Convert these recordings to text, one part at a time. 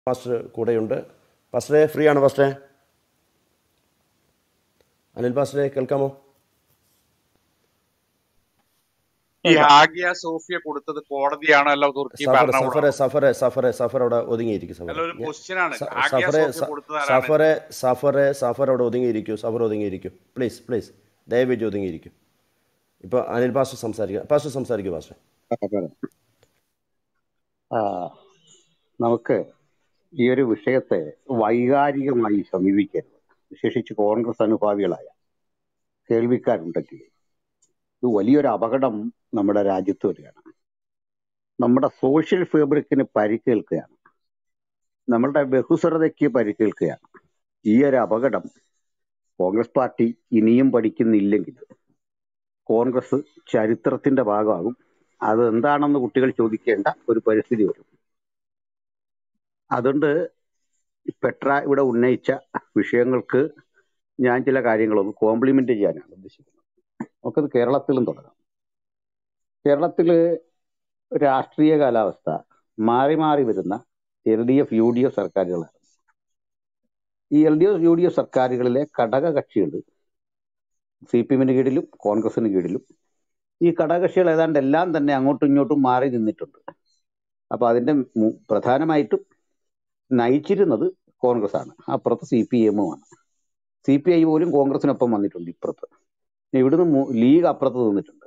Pastor കൂടെയുണ്ട് പാസ്റ്ററെ free ആണ് പാസ്റ്ററെ അനിൽ പാസ്റ്ററെ കേൾക്കാമോ ഈ ഹാഗിയ സോഫിയ കൊടുത്തത് കോടതിയാണോ അല്ല തുർക്കി സഫറെ ഭരണകൂടമാണോ സഫറെ സഫറെ സഫറെ സഫർ അവിടെ ഒതുങ്ങിയിരിക്കും സഫർ അല്ല ഒരു ക്വസ്റ്റ്യൻ ആണ് സ- ഹാഗിയ സഫറെ സോഫിയ സ- കൊടുത്തത് ആരാണ് സഫറെ സഫറെ സഫർ അവിടെ ഒതുങ്ങിയിരിക്കൂ സഫർ ഒതുങ്ങിയിരിക്കും പ്ലീസ് പ്ലീസ് ദയവേജ് ഒതുങ്ങിയിരിക്കും ഇപ്പോൾ അനിൽ പാസ്റ്റർ സംസാരിക്കുക പാസ്റ്റർ സംസാരിക്കൂ പാസ്റ്റർ ആ, നമുക്ക് ഈ ഒരു വിഷയത്തെ വൈകാരികമായി സമീപിക്കരുത് വിശേഷിച്ച് കോൺഗ്രസ് അനുഭാവികളായ കേൾവിക്കാരുണ്ടെങ്കിൽ ഇത് വലിയൊരു അപകടം നമ്മുടെ രാജ്യത്ത് വരികയാണ് നമ്മുടെ സോഷ്യൽ ഫാബ്രിക്കിന് പരിക്കേൽക്കുകയാണ് നമ്മളുടെ ബഹുസ്വരതയ്ക്ക് പരിക്കേൽക്കുകയാണ് ഈ ഒരു അപകടം കോൺഗ്രസ് പാർട്ടി ഇനിയും പഠിക്കുന്നില്ലെങ്കിൽ കോൺഗ്രസ് ചരിത്രത്തിന്റെ ഭാഗമാകും അത് എന്താണെന്ന് കുട്ടികൾ ചോദിക്കേണ്ട ഒരു പരിസ്ഥിതി വരും അതുകൊണ്ട് പെട്ര ഇവിടെ ഉന്നയിച്ച വിഷയങ്ങൾക്ക് ഞാൻ ചില കാര്യങ്ങളൊന്ന് കോംപ്ലിമെന്റ് ചെയ്യാനാണ് ഉദ്ദേശിക്കുന്നത് നമുക്കത് കേരളത്തിലും തുടങ്ങാം കേരളത്തില് രാഷ്ട്രീയ കാലാവസ്ഥ മാറി മാറി വരുന്ന L D F U D F സർക്കാരുകളാണ് ഈ L D F U D F സർക്കാരുകളിലെ ഘടക കക്ഷികൾ സി പി എമ്മിന് കീഴിലും കോൺഗ്രസിന് കീഴിലും ഈ ഘടകകക്ഷികൾ ഏതാണ്ട് എല്ലാം തന്നെ അങ്ങോട്ടും ഇങ്ങോട്ടും മാറി നിന്നിട്ടുണ്ട് അപ്പൊ അതിന്റെ മു- പ്രധാനമായിട്ടും നയിച്ചിരുന്നത് കോൺഗ്രസ് ആണ് അപ്പുറത്ത് സി പി എമ്മുമാണ് സി പി ഐ പോലും കോൺഗ്രസിനൊപ്പം വന്നിട്ടുണ്ട് ഇപ്പുറത്ത് ഇവിടുന്ന് മു- ലീഗ് അപ്പുറത്ത് നിന്നിട്ടുണ്ട്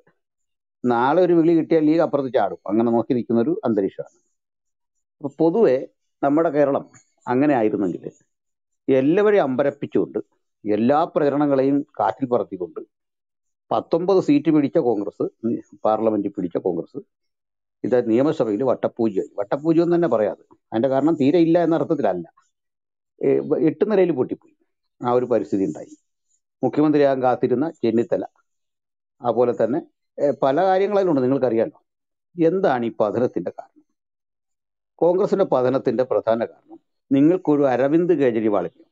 നാളെ ഒരു വിളി കിട്ടിയാൽ ലീഗ് അപ്പുറത്ത് ചാടും അങ്ങനെ നോക്കി നിൽക്കുന്ന ഒരു അന്തരീക്ഷമാണ് അപ്പൊ പൊതുവെ നമ്മുടെ കേരളം അങ്ങനെ ആയിരുന്നെങ്കിൽ എല്ലാവരെയും അമ്പരപ്പിച്ചുകൊണ്ട് എല്ലാ പ്രചരണങ്ങളെയും കാറ്റിൽ പറത്തിക്കൊണ്ട് പത്തൊമ്പത് സീറ്റ് പിടിച്ച കോൺഗ്രസ് പാർലമെന്റിൽ പിടിച്ച കോൺഗ്രസ് ഇത് നിയമസഭയിൽ വട്ടപ്പൂജ്യമായി വട്ടപ്പൂജ്യം എന്ന് തന്നെ പറയാതെ അതിന്റെ കാരണം തീരെ ഇല്ല എന്ന അർത്ഥത്തിലല്ല ഏ, വ- എട്ട് നിലയിൽ പൊട്ടിപ്പോയി ആ ഒരു പരിസ്ഥിതി ഉണ്ടായി മുഖ്യമന്ത്രിയാകാൻ കാത്തിരുന്ന ചെന്നിത്തല അതുപോലെ തന്നെ ഏ, പല കാര്യങ്ങളിലുണ്ട് നിങ്ങൾക്കറിയാലോ എന്താണ് ഈ പതനത്തിന്റെ കാരണം കോൺഗ്രസിന്റെ പതനത്തിന്റെ പ്രധാന കാരണം നിങ്ങൾക്കൊരു അരവിന്ദ് കെജ്രിവാളിനെയോ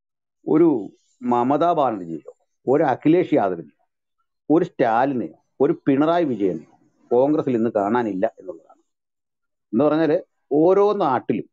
ഒരു മമതാ ബാനർജിയോ ഒരു അഖിലേഷ് യാദവിനെയോ ഒരു സ്റ്റാലിനെയോ ഒരു പിണറായി വിജയനെയോ കോൺഗ്രസിൽ ഇന്ന് കാണാനില്ല എന്നുള്ളതാണ് എന്ന് പറഞ്ഞാല് ഓരോ നാട്ടിലും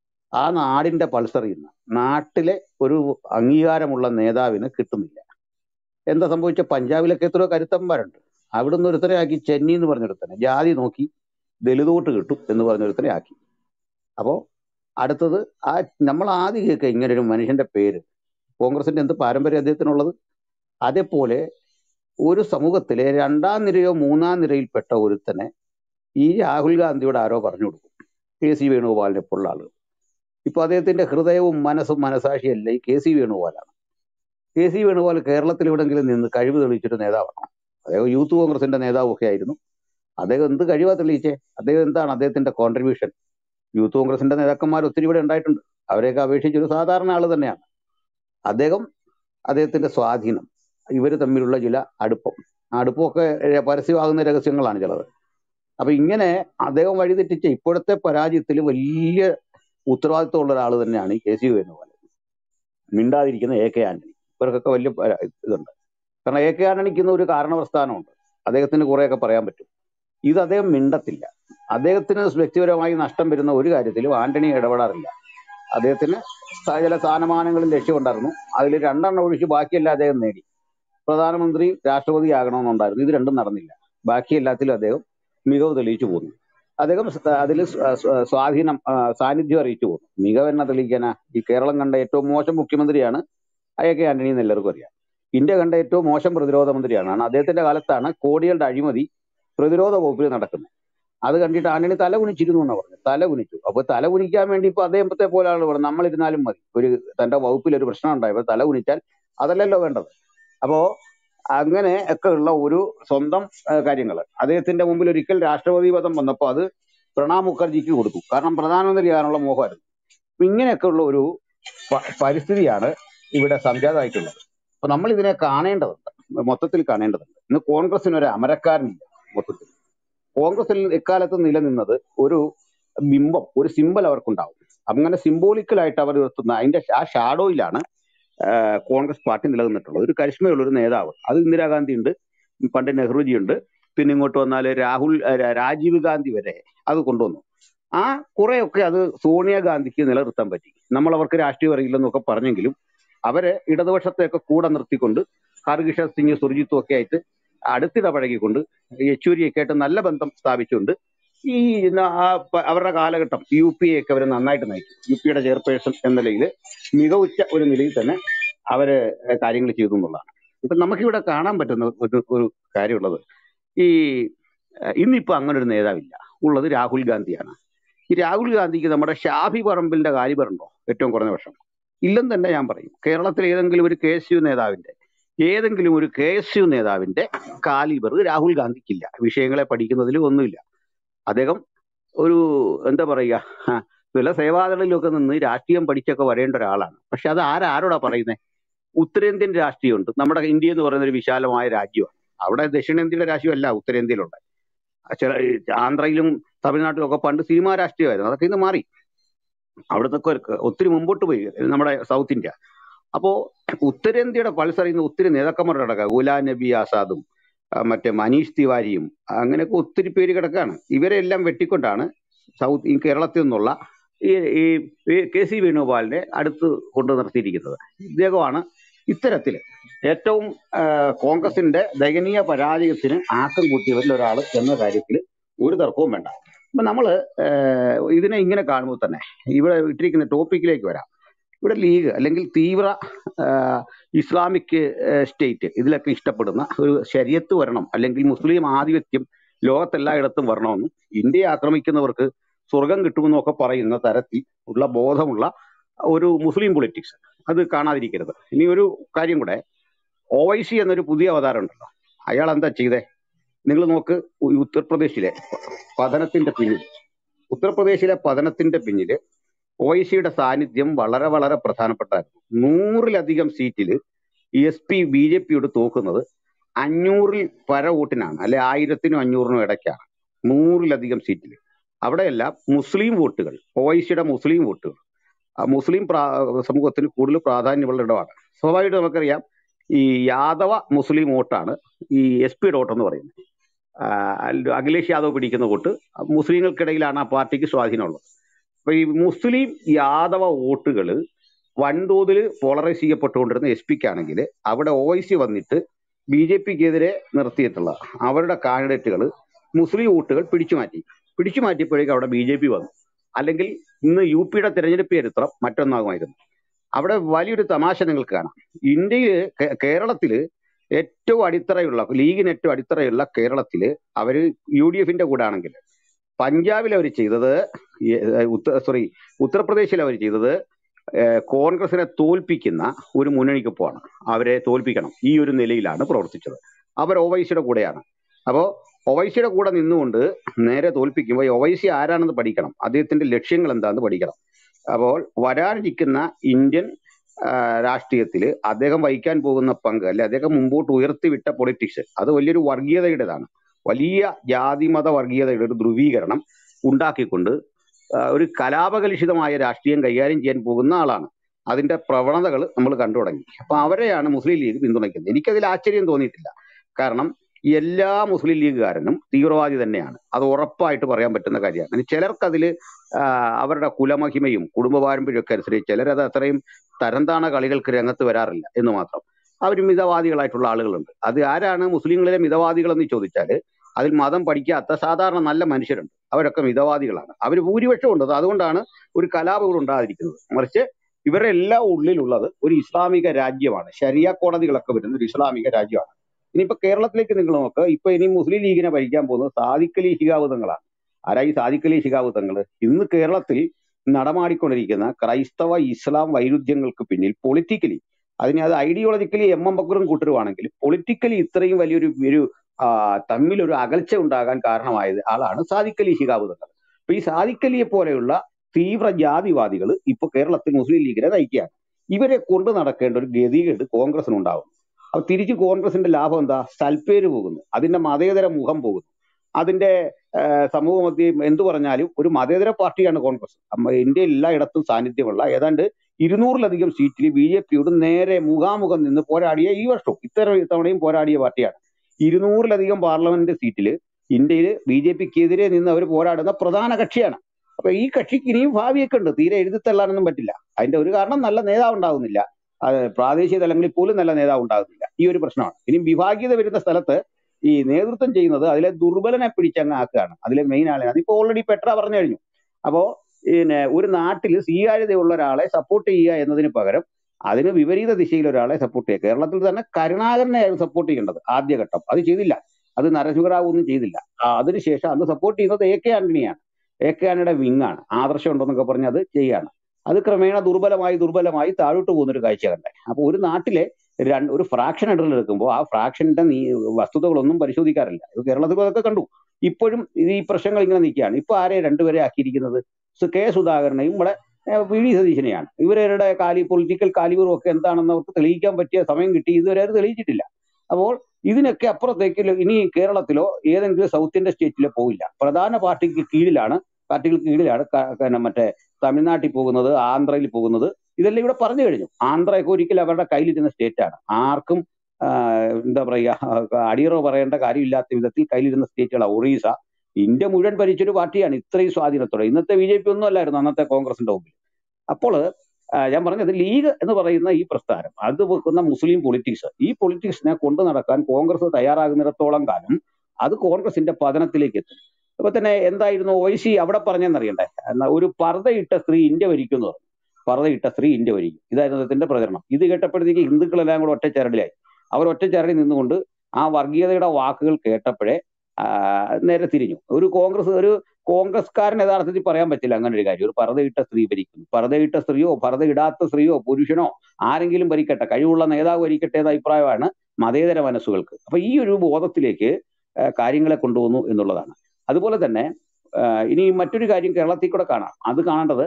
ആ നാടിന്റെ പൾസറിയുന്ന നാട്ടിലെ ഒരു അംഗീകാരമുള്ള നേതാവിന് കിട്ടുന്നില്ല എന്താ സംഭവിച്ച പഞ്ചാബിലൊക്കെ എത്രയോ കരുത്തന്മാരുണ്ട് അവിടുന്ന് ഒരുത്തരെ ആക്കി ചെന്നൈ എന്ന് പറഞ്ഞൊരുത്തനെ ജാതി നോക്കി ദലിതോട്ട് കിട്ടും എന്ന് പറഞ്ഞൊരുത്തനെ ആക്കി അപ്പോ അടുത്തത് ആ നമ്മൾ ആദ്യം കേൾക്കുക ഇങ്ങനെ ഒരു മനുഷ്യന്റെ പേര് കോൺഗ്രസിന്റെ എന്ത് പാരമ്പര്യം അദ്ദേഹത്തിനുള്ളത് അതേപോലെ ഒരു സമൂഹത്തിലെ രണ്ടാം നിരയോ മൂന്നാം നിരയിൽപ്പെട്ട ഒരുത്തനെ ഈ രാഹുൽ ഗാന്ധിയോട് ആരോ പറഞ്ഞു കൊടുക്കും കെ സി വേണുഗോപാലിനെ പോലുള്ള ആളുകൾ ഇപ്പൊ അദ്ദേഹത്തിന്റെ ഹൃദയവും മനസ്സും മനസാക്ഷിയല്ല ഈ കെ സി വേണുഗോപാലാണ് കെ സി വേണുഗോപാൽ കേരളത്തിൽ എവിടെങ്കിലും നിന്ന് കഴിവ് തെളിയിച്ചൊരു നേതാവാണ് അദ്ദേഹം യൂത്ത് കോൺഗ്രസിന്റെ നേതാവൊക്കെ ആയിരുന്നു അദ്ദേഹം എന്ത് കഴിവാ തെളിയിച്ചേ അദ്ദേഹം എന്താണ് അദ്ദേഹത്തിന്റെ കോൺട്രിബ്യൂഷൻ യൂത്ത് കോൺഗ്രസിന്റെ നേതാക്കന്മാർ ഒത്തിരി ഇവിടെ ഉണ്ടായിട്ടുണ്ട് അവരെയൊക്കെ അപേക്ഷിച്ച് ഒരു സാധാരണ ആള് തന്നെയാണ് അദ്ദേഹം അദ്ദേഹത്തിന്റെ സ്വാധീനം ഇവർ തമ്മിലുള്ള ചില അടുപ്പം ആ അടുപ്പമൊക്കെ ര- പരസ്യമാകുന്ന രഹസ്യങ്ങളാണ് ചിലത് അപ്പൊ ഇങ്ങനെ അദ്ദേഹം വഴിതെറ്റിച്ച ഇപ്പോഴത്തെ പരാജയത്തിൽ വലിയ ഉത്തരവാദിത്വമുള്ള ഒരാൾ തന്നെയാണ് ഈ കെ സി വേണുഗോപാൽ മിണ്ടാതിരിക്കുന്ന എ കെ ആന്റണി ഇവർക്കൊക്കെ വലിയ പരാ- ഇതുണ്ട് കാരണം എ കെ ആന്റണിക്ക് ഇന്ന് ഒരു കാരണപ്രസ്ഥാനമുണ്ട് അദ്ദേഹത്തിന് കുറെയൊക്കെ പറയാൻ പറ്റും ഇത് അദ്ദേഹം മിണ്ടത്തില്ല അദ്ദേഹത്തിന് വ്യക്തിപരമായി നഷ്ടം വരുന്ന ഒരു കാര്യത്തിലും ആന്റണി ഇടപെടാറില്ല അദ്ദേഹത്തിന് സ- ചില സ്ഥാനമാനങ്ങളിൽ ലക്ഷ്യമുണ്ടായിരുന്നു അതിൽ രണ്ടെണ്ണം ഒഴിച്ച് ബാക്കിയെല്ലാം അദ്ദേഹം നേടി പ്രധാനമന്ത്രി രാഷ്ട്രപതി ആകണമെന്നുണ്ടായിരുന്നു ഇത് രണ്ടും നടന്നില്ല ബാക്കി എല്ലാത്തിലും അദ്ദേഹം മികവ് തെളിയിച്ചു പോന്നു അദ്ദേഹം അതിൽ സ്വാധീനം ആ, സാന്നിധ്യം അറിയിച്ചു പോന്നു മികവ് എന്നെ തെളിയിക്കാനാ ഈ കേരളം കണ്ട ഏറ്റവും മോശം മുഖ്യമന്ത്രിയാണ് എ കെ ആന്റണി എന്ന് എല്ലാവർക്കും അറിയാം ഇന്ത്യ കണ്ട ഏറ്റവും മോശം പ്രതിരോധ മന്ത്രിയാണ് കാരണം അദ്ദേഹത്തിന്റെ കാലത്താണ് കോടികളുടെ അഴിമതി പ്രതിരോധ വകുപ്പിൽ നടക്കുന്നത് അത് കണ്ടിട്ട് ആന്റണി തല കുനിച്ചിരുന്നു എന്നാ പറഞ്ഞു തല കുനിച്ചു അപ്പൊ തല കുനിക്കാൻ വേണ്ടി ഇപ്പൊ അദ്ദേഹത്തെ പോലെ ആൾ പറഞ്ഞു നമ്മളിരുന്നാലും മതി ഒരു തന്റെ വകുപ്പിൽ ഒരു പ്രശ്നം ഉണ്ടായപ്പോ തല കുനിച്ചാൽ അതല്ലല്ലോ വേണ്ടത് അപ്പോ അങ്ങനെ ഒക്കെ ഉള്ള ഒരു സ്വന്തം കാര്യങ്ങൾ അദ്ദേഹത്തിന്റെ മുമ്പിൽ ഒരിക്കൽ രാഷ്ട്രപതി പദം വന്നപ്പോൾ അത് പ്രണാബ് മുഖർജിക്ക് കൊടുത്തു കാരണം പ്രധാനമന്ത്രിയാകാനുള്ള മോഹമായിരുന്നു അപ്പൊ ഇങ്ങനെയൊക്കെ ഉള്ള ഒരു പ- പരിസ്ഥിതിയാണ് ഇവിടെ സംജാതമായിട്ടുള്ളത് അപ്പൊ നമ്മൾ ഇതിനെ കാണേണ്ടതുണ്ട് മൊത്തത്തിൽ കാണേണ്ടതുണ്ട് ഇന്ന് കോൺഗ്രസിന് ഒരു അമരക്കാരനില്ല മൊത്തത്തിൽ കോൺഗ്രസിൽ എക്കാലത്ത് നിലനിന്നത് ഒരു ബിംബം ഒരു സിമ്പൽ അവർക്കുണ്ടാവും അങ്ങനെ സിംബോളിക്കലായിട്ട് അവർ ഉയർത്തുന്ന അതിന്റെ ആ ഷാഡോയിലാണ് ആഹ് കോൺഗ്രസ് പാർട്ടി നിലനിന്നിട്ടുള്ളത് ഒരു കരിഷ്മയുള്ള ഒരു നേതാവ് അത് ഇന്ദിരാഗാന്ധി ഉണ്ട് പണ്ട് നെഹ്റുജി ഉണ്ട് പിന്നെ ഇങ്ങോട്ട് വന്നാൽ രാഹുൽ ആ, രാ- രാജീവ് ഗാന്ധി വരെ അത് കൊണ്ടുവന്നു ആ കുറെയൊക്കെ അത് സോണിയാഗാന്ധിക്ക് നിലനിർത്താൻ പറ്റി നമ്മൾ അവർക്ക് രാഷ്ട്രീയം അറിയില്ലെന്നൊക്കെ പറഞ്ഞെങ്കിലും അവര് ഇടതുപക്ഷത്തെയൊക്കെ കൂടെ നിർത്തിക്കൊണ്ട് ഹർകിഷൻ സിംഗ് സുർജിത്തും ഒക്കെ ആയിട്ട് അടുത്തിടപഴകിക്കൊണ്ട് യെച്ചൂരിയൊക്കെ ആയിട്ട് നല്ല ബന്ധം സ്ഥാപിച്ചുകൊണ്ട് ഈ ന- ആ പ- അവരുടെ കാലഘട്ടം യു പി എ ഒക്കെ അവർ നന്നായിട്ട് നയിച്ചു യു പിയുടെ ചെയർപേഴ്സൺ എന്ന നിലയിൽ മികവുറ്റ ഒരു നിലയിൽ തന്നെ അവര് കാര്യങ്ങൾ ചെയ്തു എന്നുള്ളതാണ് ഇപ്പൊ നമുക്കിവിടെ കാണാൻ പറ്റുന്ന ഒരു ഒരു കാര്യമുള്ളത് ഈ ഏഹ്, ഇന്നിപ്പോ അങ്ങനെ ഒരു നേതാവില്ല ഉള്ളത് രാഹുൽ ഗാന്ധിയാണ് ഈ രാഹുൽ ഗാന്ധിക്ക് നമ്മുടെ ഷാഫി പറമ്പിലിന്റെ കാലിബറുണ്ടോ ഏറ്റവും കുറഞ്ഞ വർഷം ഇല്ലെന്ന് തന്നെ ഞാൻ പറയും കേരളത്തിൽ ഏതെങ്കിലും ഒരു കെ എസ് യു നേതാവിന്റെ ഏതെങ്കിലും ഒരു കെ എസ് യു നേതാവിന്റെ കാലിബർ രാഹുൽ ഗാന്ധിക്കില്ല വിഷയങ്ങളെ പഠിക്കുന്നതിൽ ഒന്നുമില്ല അദ്ദേഹം ഒരു എന്താ പറയുക ആ, വല്ല സേവാദളിലൊക്കെ നിന്ന് രാഷ്ട്രീയം പഠിച്ചൊക്കെ വരേണ്ട ഒരാളാണ് പക്ഷെ അത് ആരാരോടാ പറയുന്നത് ഉത്തരേന്ത്യൻ രാഷ്ട്രീയമുണ്ട് നമ്മുടെ ഇന്ത്യ എന്ന് പറയുന്ന ഒരു വിശാലമായ രാജ്യമാണ് അവിടെ ദക്ഷിണേന്ത്യയുടെ രാഷ്ട്രീയമല്ല ഉത്തരേന്ത്യയിലുണ്ട് ചില ആന്ധ്രയിലും തമിഴ്നാട്ടിലും ഒക്കെ പണ്ട് സിനിമാ രാഷ്ട്രീയമായിരുന്നു അതൊക്കെ ഇന്ന് മാറി അവിടുത്തെ ഒത്തിരി മുമ്പോട്ട് പോയി നമ്മുടെ സൗത്ത് ഇന്ത്യ അപ്പോ ഉത്തരേന്ത്യയുടെ പൾസ് അറിയുന്ന ഒത്തിരി നേതാക്കന്മാരുടെ കിടക്കുക ഗുലാം നബി ആസാദും ആ, മറ്റേ മനീഷ് തിവാരിയും അങ്ങനെയൊക്കെ ഒത്തിരി പേര് കിടക്കാണ് ഇവരെല്ലാം വെട്ടിക്കൊണ്ടാണ് സൗത്ത് ഈ കേരളത്തിൽ നിന്നുള്ള ഈ ഈ ഈ കെ സി വേണുഗോപാലിനെ അടുത്ത് കൊണ്ടു നിർത്തിയിരിക്കുന്നത് ഇദ്ദേഹമാണ് ഇത്തരത്തിൽ ഏറ്റവും ആ, കോൺഗ്രസിന്റെ ദയനീയ പരാജയത്തിന് ആക്കം കൂട്ടിയവരിൽ ഒരാൾ എന്ന കാര്യത്തിൽ ഒരു തർക്കവും വേണ്ട അപ്പൊ നമ്മള് ഏഹ്, ഇതിനെ ഇങ്ങനെ കാണുമ്പോൾ തന്നെ ഇവിടെ ഇട്ടിരിക്കുന്ന ടോപ്പിക്കിലേക്ക് വരാം ഇവിടെ ലീഗ് അല്ലെങ്കിൽ തീവ്ര ആഹ്, ഇസ്ലാമിക് ആഹ്, സ്റ്റേറ്റ് ഇതിലൊക്കെ ഇഷ്ടപ്പെടുന്ന ഒരു ശരീരത്ത് വരണം അല്ലെങ്കിൽ മുസ്ലിം ആധിപത്യം ലോകത്തെല്ലായിടത്തും വരണമെന്നും ഇന്ത്യയെ ആക്രമിക്കുന്നവർക്ക് സ്വർഗം കിട്ടുമെന്നും ഒക്കെ പറയുന്ന തരത്തിൽ ഉള്ള ബോധമുള്ള ഒരു മുസ്ലിം പൊളിറ്റിക്സ് അത് കാണാതിരിക്കരുത് ഇനി ഒരു കാര്യം കൂടെ ഒ വൈ സി എന്നൊരു പുതിയ അവതാരം ഉണ്ടല്ലോ അയാൾ എന്താ ചെയ്തേ നിങ്ങൾ നോക്ക് ഉ- ഉത്തർപ്രദേശിലെ പതനത്തിന്റെ പിന്നിൽ ഉത്തർപ്രദേശിലെ പതനത്തിന്റെ പിന്നില് ഒ ഐ സിയുടെ സാന്നിധ്യം വളരെ വളരെ പ്രധാനപ്പെട്ടായിരുന്നു നൂറിലധികം സീറ്റിൽ എസ് പി ബി ജെ പിയോട് തോക്കുന്നത് അഞ്ഞൂറിൽ പര വോട്ടിനാണ് അല്ലെ ആയിരത്തിനും അഞ്ഞൂറിനും ഇടയ്ക്കാണ് നൂറിലധികം സീറ്റിൽ അവിടെയെല്ലാം മുസ്ലിം വോട്ടുകൾ ഒ ഐ സിയുടെ മുസ്ലിം വോട്ടുകൾ ആ മുസ്ലിം പ്രാ- സമൂഹത്തിന് കൂടുതൽ പ്രാധാന്യമുള്ള ഇടമാണ് സ്വാഭാവികമായിട്ട് നമുക്കറിയാം ഈ യാദവ മുസ്ലിം വോട്ടാണ് ഈ എസ് പിയുടെ വോട്ട് എന്ന് പറയുന്നത് ആ, അല്ല- അഖിലേഷ് യാദവ് പിടിക്കുന്ന വോട്ട് മുസ്ലിങ്ങൾക്കിടയിലാണ് ആ പാർട്ടിക്ക് സ്വാധീനമുള്ളത് അപ്പൊ ഈ മുസ്ലിം യാദവ വോട്ടുകൾ വൻതോതിൽ പോളറൈസ് ചെയ്യപ്പെട്ടുകൊണ്ടിരുന്ന എസ് പിക്കാണെങ്കിൽ അവിടെ ഒ ഐ സി വന്നിട്ട് ബി ജെ പിക്കെതിരെ നിർത്തിയിട്ടുള്ള അവരുടെ കാൻഡിഡേറ്റുകൾ മുസ്ലിം വോട്ടുകൾ പിടിച്ചു മാറ്റി പിടിച്ചു മാറ്റിയപ്പോഴേക്കും അവിടെ ബി ജെ പി വന്നു അല്ലെങ്കിൽ ഇന്ന് യു പിയുടെ തെരഞ്ഞെടുപ്പ് ചരിത്രം മറ്റൊന്നാകുമായിരുന്നു അവിടെ വലിയൊരു തമാശ നിങ്ങൾക്ക് കാണാം ഇന്ത്യയിൽ കേരളത്തിൽ ഏറ്റവും അടിത്തറയുള്ള ലീഗിന് ഏറ്റവും അടിത്തറയുള്ള കേരളത്തിൽ അവര് യു ഡി എഫിന്റെ കൂടെ ആണെങ്കിൽ പഞ്ചാബിൽ അവർ ചെയ്തത് സോറി ഉത്തർപ്രദേശിൽ അവർ ചെയ്തത് ഏഹ് കോൺഗ്രസിനെ തോൽപ്പിക്കുന്ന ഒരു മുന്നണിക്കൊപ്പമാണ് അവരെ തോൽപ്പിക്കണം ഈ ഒരു നിലയിലാണ് പ്രവർത്തിച്ചത് അവർ ഒവൈസിയുടെ കൂടെയാണ് അപ്പോൾ ഒവൈസിയുടെ കൂടെ നിന്നുകൊണ്ട് നേരെ തോൽപ്പിക്കുമ്പോൾ ഒവൈസി ആരാണെന്ന് പഠിക്കണം അദ്ദേഹത്തിന്റെ ലക്ഷ്യങ്ങൾ എന്താണെന്ന് പഠിക്കണം അപ്പോൾ വരാനിരിക്കുന്ന ഇന്ത്യൻ രാഷ്ട്രീയത്തിൽ അദ്ദേഹം വഹിക്കാൻ പോകുന്ന പങ്ക് അല്ലെ അദ്ദേഹം മുമ്പോട്ട് ഉയർത്തിവിട്ട പൊളിറ്റിക്സ് അത് വലിയൊരു വർഗീയതയുടേതാണ് വലിയ ജാതിമത വർഗീയതയുടെ ഒരു ധ്രുവീകരണം ഉണ്ടാക്കിക്കൊണ്ട് ആ, ഒരു കലാപകലുഷിതമായ രാഷ്ട്രീയം കൈകാര്യം ചെയ്യാൻ പോകുന്ന ആളാണ് അതിന്റെ പ്രവണതകൾ നമ്മൾ കണ്ടു തുടങ്ങി അപ്പൊ അവരെയാണ് മുസ്ലിം ലീഗ് പിന്തുണയ്ക്കുന്നത് എനിക്കതിൽ ആശ്ചര്യം തോന്നിയിട്ടില്ല കാരണം എല്ലാ മുസ്ലിം ലീഗുകാരനും തീവ്രവാദി തന്നെയാണ് അത് ഉറപ്പായിട്ട് പറയാൻ പറ്റുന്ന കാര്യമാണ് ഇനി ചിലർക്കതിൽ അവരുടെ കുലമഹിമയും കുടുംബ പാരമ്പര്യമൊക്കെ അനുസരിച്ച് ചിലരത് അത്രയും തരംതാണ കളികൾക്ക് രംഗത്ത് വരാറില്ല എന്ന് മാത്രം അവർ മിതവാദികളായിട്ടുള്ള ആളുകളുണ്ട് അത് ആരാണ് മുസ്ലിങ്ങളിലെ മിതവാദികൾ എന്ന് ചോദിച്ചാൽ അതിൽ മതം പഠിക്കാത്ത സാധാരണ നല്ല മനുഷ്യരുണ്ട് അവരൊക്കെ മിതവാദികളാണ് അവർ ഭൂരിപക്ഷം ഉണ്ട് അതുകൊണ്ടാണ് ഒരു കലാപങ്ങൾ ഉണ്ടാതിരിക്കുന്നത് മറിച്ച് ഇവരുടെ എല്ലാ ഉള്ളിലുള്ളത് ഒരു ഇസ്ലാമിക രാജ്യമാണ് ശരിയ കോടതികളൊക്കെ വരുന്ന ഒരു ഇസ്ലാമിക രാജ്യമാണ് ഇനിയിപ്പോ കേരളത്തിലേക്ക് നിങ്ങൾ നോക്ക് ഇപ്പൊ ഇനി മുസ്ലിം ലീഗിനെ ഭരിക്കാൻ പോകുന്നത് സാദിഖലി ശിഹാബ് തങ്ങളാണ് ആരായി സാദിഖലി ശിഹാബ് തങ്ങൾ ഇന്ന് കേരളത്തിൽ നടമാടിക്കൊണ്ടിരിക്കുന്ന ക്രൈസ്തവ ഇസ്ലാം വൈരുദ്ധ്യങ്ങൾക്ക് പിന്നിൽ പൊളിറ്റിക്കലി അതിനെ അത് ഐഡിയോളജിക്കലി എം എം ബക്കറും കൂട്ടരുവാണെങ്കിൽ പൊളിറ്റിക്കലി ഇത്രയും വലിയൊരു ഒരു ആ, തമ്മിലൊരു അകൽച്ച ഉണ്ടാകാൻ കാരണമായത് ആളാണ് സാദിഖലി ശിഹാബ് തങ്ങൾ അപ്പൊ ഈ സാദിഖലിയെ പോലെയുള്ള തീവ്ര ജാതിവാദികൾ ഇപ്പൊ കേരളത്തിൽ മുസ്ലിം ലീഗിനെ നയിക്കുകയാണ് ഇവരെ കൊണ്ടു നടക്കേണ്ട ഒരു ഗതികേട് കോൺഗ്രസിനുണ്ടാവും അപ്പൊ തിരിച്ച് കോൺഗ്രസിന്റെ ലാഭം എന്താ സൽപ്പേര് പോകുന്നു അതിന്റെ മതേതര മുഖം പോകുന്നു അതിന്റെ ഏഹ്, സമൂഹ മധ്യം എന്തു പറഞ്ഞാലും ഒരു മതേതര പാർട്ടിയാണ് കോൺഗ്രസ് അമ്മ ഇന്ത്യയിൽ എല്ലായിടത്തും സാന്നിധ്യമുള്ള ഏതാണ്ട് ഇരുന്നൂറിലധികം സീറ്റിൽ ബി ജെ പിയോട് നേരെ മുഖാമുഖം നിന്ന് പോരാടിയ ഈ വർഷവും ഇത്തര ഇത്തവണയും പോരാടിയ പാർട്ടിയാണ് ഇരുന്നൂറിലധികം പാർലമെന്റ് സീറ്റിൽ ഇന്ത്യയിൽ ബി ജെ പിക്കെതിരെ നിന്ന് അവർ പോരാടുന്ന പ്രധാന കക്ഷിയാണ് അപ്പൊ ഈ കക്ഷിക്ക് ഇനിയും ഭാവിയൊക്കെ ഉണ്ട് തീരെ എഴുതിത്തള്ളാനൊന്നും പറ്റില്ല അതിന്റെ ഒരു കാരണം നല്ല നേതാവ് ഉണ്ടാകുന്നില്ല അത് പ്രാദേശിക തലങ്ങളിൽ പോലും നല്ല നേതാവ് ഉണ്ടാകുന്നില്ല ഈ ഒരു പ്രശ്നമാണ് ഇനി വിഭാഗീയത വരുന്ന സ്ഥലത്ത് ഈ നേതൃത്വം ചെയ്യുന്നത് അതിലെ ദുർബലനെ പിടിച്ചങ്ങ് ആക്കുകയാണ് അതിലെ മെയിൻ ആളെ അതിപ്പോ ഓൾറെഡി പെട്ര പറഞ്ഞു കഴിഞ്ഞു അപ്പോ പിന്നെ ഒരു നാട്ടിൽ സ്വീകാര്യതയുള്ള ഒരാളെ സപ്പോർട്ട് ചെയ്യുക എന്നതിന് പകരം അതിന് വിപരീത ദിശയിൽ ഒരാളെ സപ്പോർട്ട് ചെയ്യുക കേരളത്തിൽ തന്നെ കരുണാകരനെ ആയിരുന്നു സപ്പോർട്ട് ചെയ്യേണ്ടത് ആദ്യഘട്ടം അത് ചെയ്തില്ല അത് നരസിംഹറാവു ഒന്നും ചെയ്തില്ല ആ, അതിനുശേഷം അന്ന് സപ്പോർട്ട് ചെയ്യുന്നത് എ കെ ആന്റണിയാണ് എ കെ ആന്റണിയുടെ വിങ് ആണ് ആദർശം ഉണ്ടെന്നൊക്കെ പറഞ്ഞ് അത് ചെയ്യാണ് അത് ക്രമേണ ദുർബലമായി ദുർബലമായി താഴോട്ട് പോകുന്ന ഒരു കാഴ്ച കണ്ടേ അപ്പൊ ഒരു നാട്ടിലെ രണ്ട് ഒരു ഫ്രാക്ഷൻ എടുക്കുമ്പോൾ ആ ഫ്രാക്ഷന്റെ നീ വസ്തുതകളൊന്നും പരിശോധിക്കാറില്ല ഇത് കേരളത്തിൽ അതൊക്കെ കണ്ടു ഇപ്പോഴും ഇത് ഈ പ്രശ്നങ്ങൾ ഇങ്ങനെ നിൽക്കുകയാണ് ഇപ്പൊ ആരെ രണ്ടുപേരെ ആക്കിയിരിക്കുന്നത് സു- കെ സുധാകരനെയും ഇവിടെ ഏഹ്, വി ഡി സതീശനെയാണ് ഇവരുടെ കാലി പൊളിറ്റിക്കൽ കാലിബറും ഒക്കെ എന്താണെന്ന് അവർക്ക് തെളിയിക്കാൻ പറ്റിയ സമയം കിട്ടി ഇതുവരെ അത് തെളിയിച്ചിട്ടില്ല അപ്പോൾ ഇതിനൊക്കെ അപ്പുറത്തേക്ക് ല- ഇനി കേരളത്തിലോ ഏതെങ്കിലും സൗത്ത് ഇന്ത്യൻ സ്റ്റേറ്റിലോ പോയില്ല പ്രധാന പാർട്ടിക്ക് കീഴിലാണ് പാർട്ടികൾക്ക് കീഴിലാണ് ക- ക- മറ്റേ തമിഴ്നാട്ടിൽ പോകുന്നത് ആന്ധ്രയിൽ പോകുന്നത് ഇതെല്ലാം ഇവിടെ പറഞ്ഞു കഴിഞ്ഞു ആന്ധ്രയൊക്കെ ഒരിക്കലും അവരുടെ കയ്യിലിരുന്ന സ്റ്റേറ്റ് ആണ് ആർക്കും ആ, എന്താ പറയുക അടിയറോ പറയേണ്ട കാര്യമില്ലാത്ത വിധത്തിൽ കയ്യിലിരുന്ന സ്റ്റേറ്റുകളാണ് ഒറീസ ഇന്ത്യ മുഴുവൻ ഭരിച്ചൊരു പാർട്ടിയാണ് ഇത്രയും സ്വാധീനത്തോടെ ഇന്നത്തെ ബി ജെ പി ഒന്നും അല്ലായിരുന്നു അന്നത്തെ കോൺഗ്രസിന്റെ മുമ്പിൽ അപ്പോൾ ആ, ഞാൻ പറഞ്ഞത് ലീഗ് എന്ന് പറയുന്ന ഈ പ്രസ്ഥാനം അത് വെക്കുന്ന മുസ്ലിം പൊളിറ്റിക്സ് ഈ പൊളിറ്റിക്സിനെ കൊണ്ടു നടക്കാൻ കോൺഗ്രസ് തയ്യാറാകുന്നിടത്തോളം കാലം അത് കോൺഗ്രസിന്റെ പതനത്തിലേക്ക് എത്തും അപ്പൊ തന്നെ എന്തായിരുന്നു ഒയ്സി അവിടെ പറഞ്ഞെന്നറിയണ്ടേ എന്നാ ഒരു പർദ്ദയിട്ട സ്ത്രീ ഇന്ത്യ ഭരിക്കും എന്ന് പറഞ്ഞു പർദ്ദയിട്ട സ്ത്രീ ഇന്ത്യ ഭരിക്കും ഇതായിരുന്നു അദ്ദേഹത്തിന്റെ പ്രചരണം ഇത് കേട്ടപ്പോഴത്തേക്ക് ഹിന്ദുക്കളെല്ലാം കൂടെ ഒറ്റ ചരടിലായി അവർ ഒറ്റ ചരടിൽ നിന്നുകൊണ്ട് ആ വർഗീയതയുടെ വാക്കുകൾ കേട്ടപ്പോഴേ ആ, നേരെ തിരിഞ്ഞു ഒരു കോൺഗ്രസ് ഒരു കോൺഗ്രസ്കാരൻ യഥാർത്ഥത്തിൽ പറയാൻ പറ്റില്ല അങ്ങനെ ഒരു കാര്യം ഒരു പർദ്ദയിട്ട സ്ത്രീ ഭരിക്കുന്നു പർദ്ദയിട്ട സ്ത്രീയോ പർദ്ദ ഇടാത്ത സ്ത്രീയോ പുരുഷനോ ആരെങ്കിലും ഭരിക്കട്ടെ കഴിവുള്ള നേതാവ് ഭരിക്കട്ടെ എന്ന അഭിപ്രായമാണ് മതേതര മനസ്സുകൾക്ക് അപ്പൊ ഈ ഒരു ബോധത്തിലേക്ക് ആ, കാര്യങ്ങളെ കൊണ്ടുവന്നു എന്നുള്ളതാണ് അതുപോലെ തന്നെ ആ, ഇനി മറ്റൊരു കാര്യം കേരളത്തിൽ കൂടെ കാണാം അത് കാണേണ്ടത്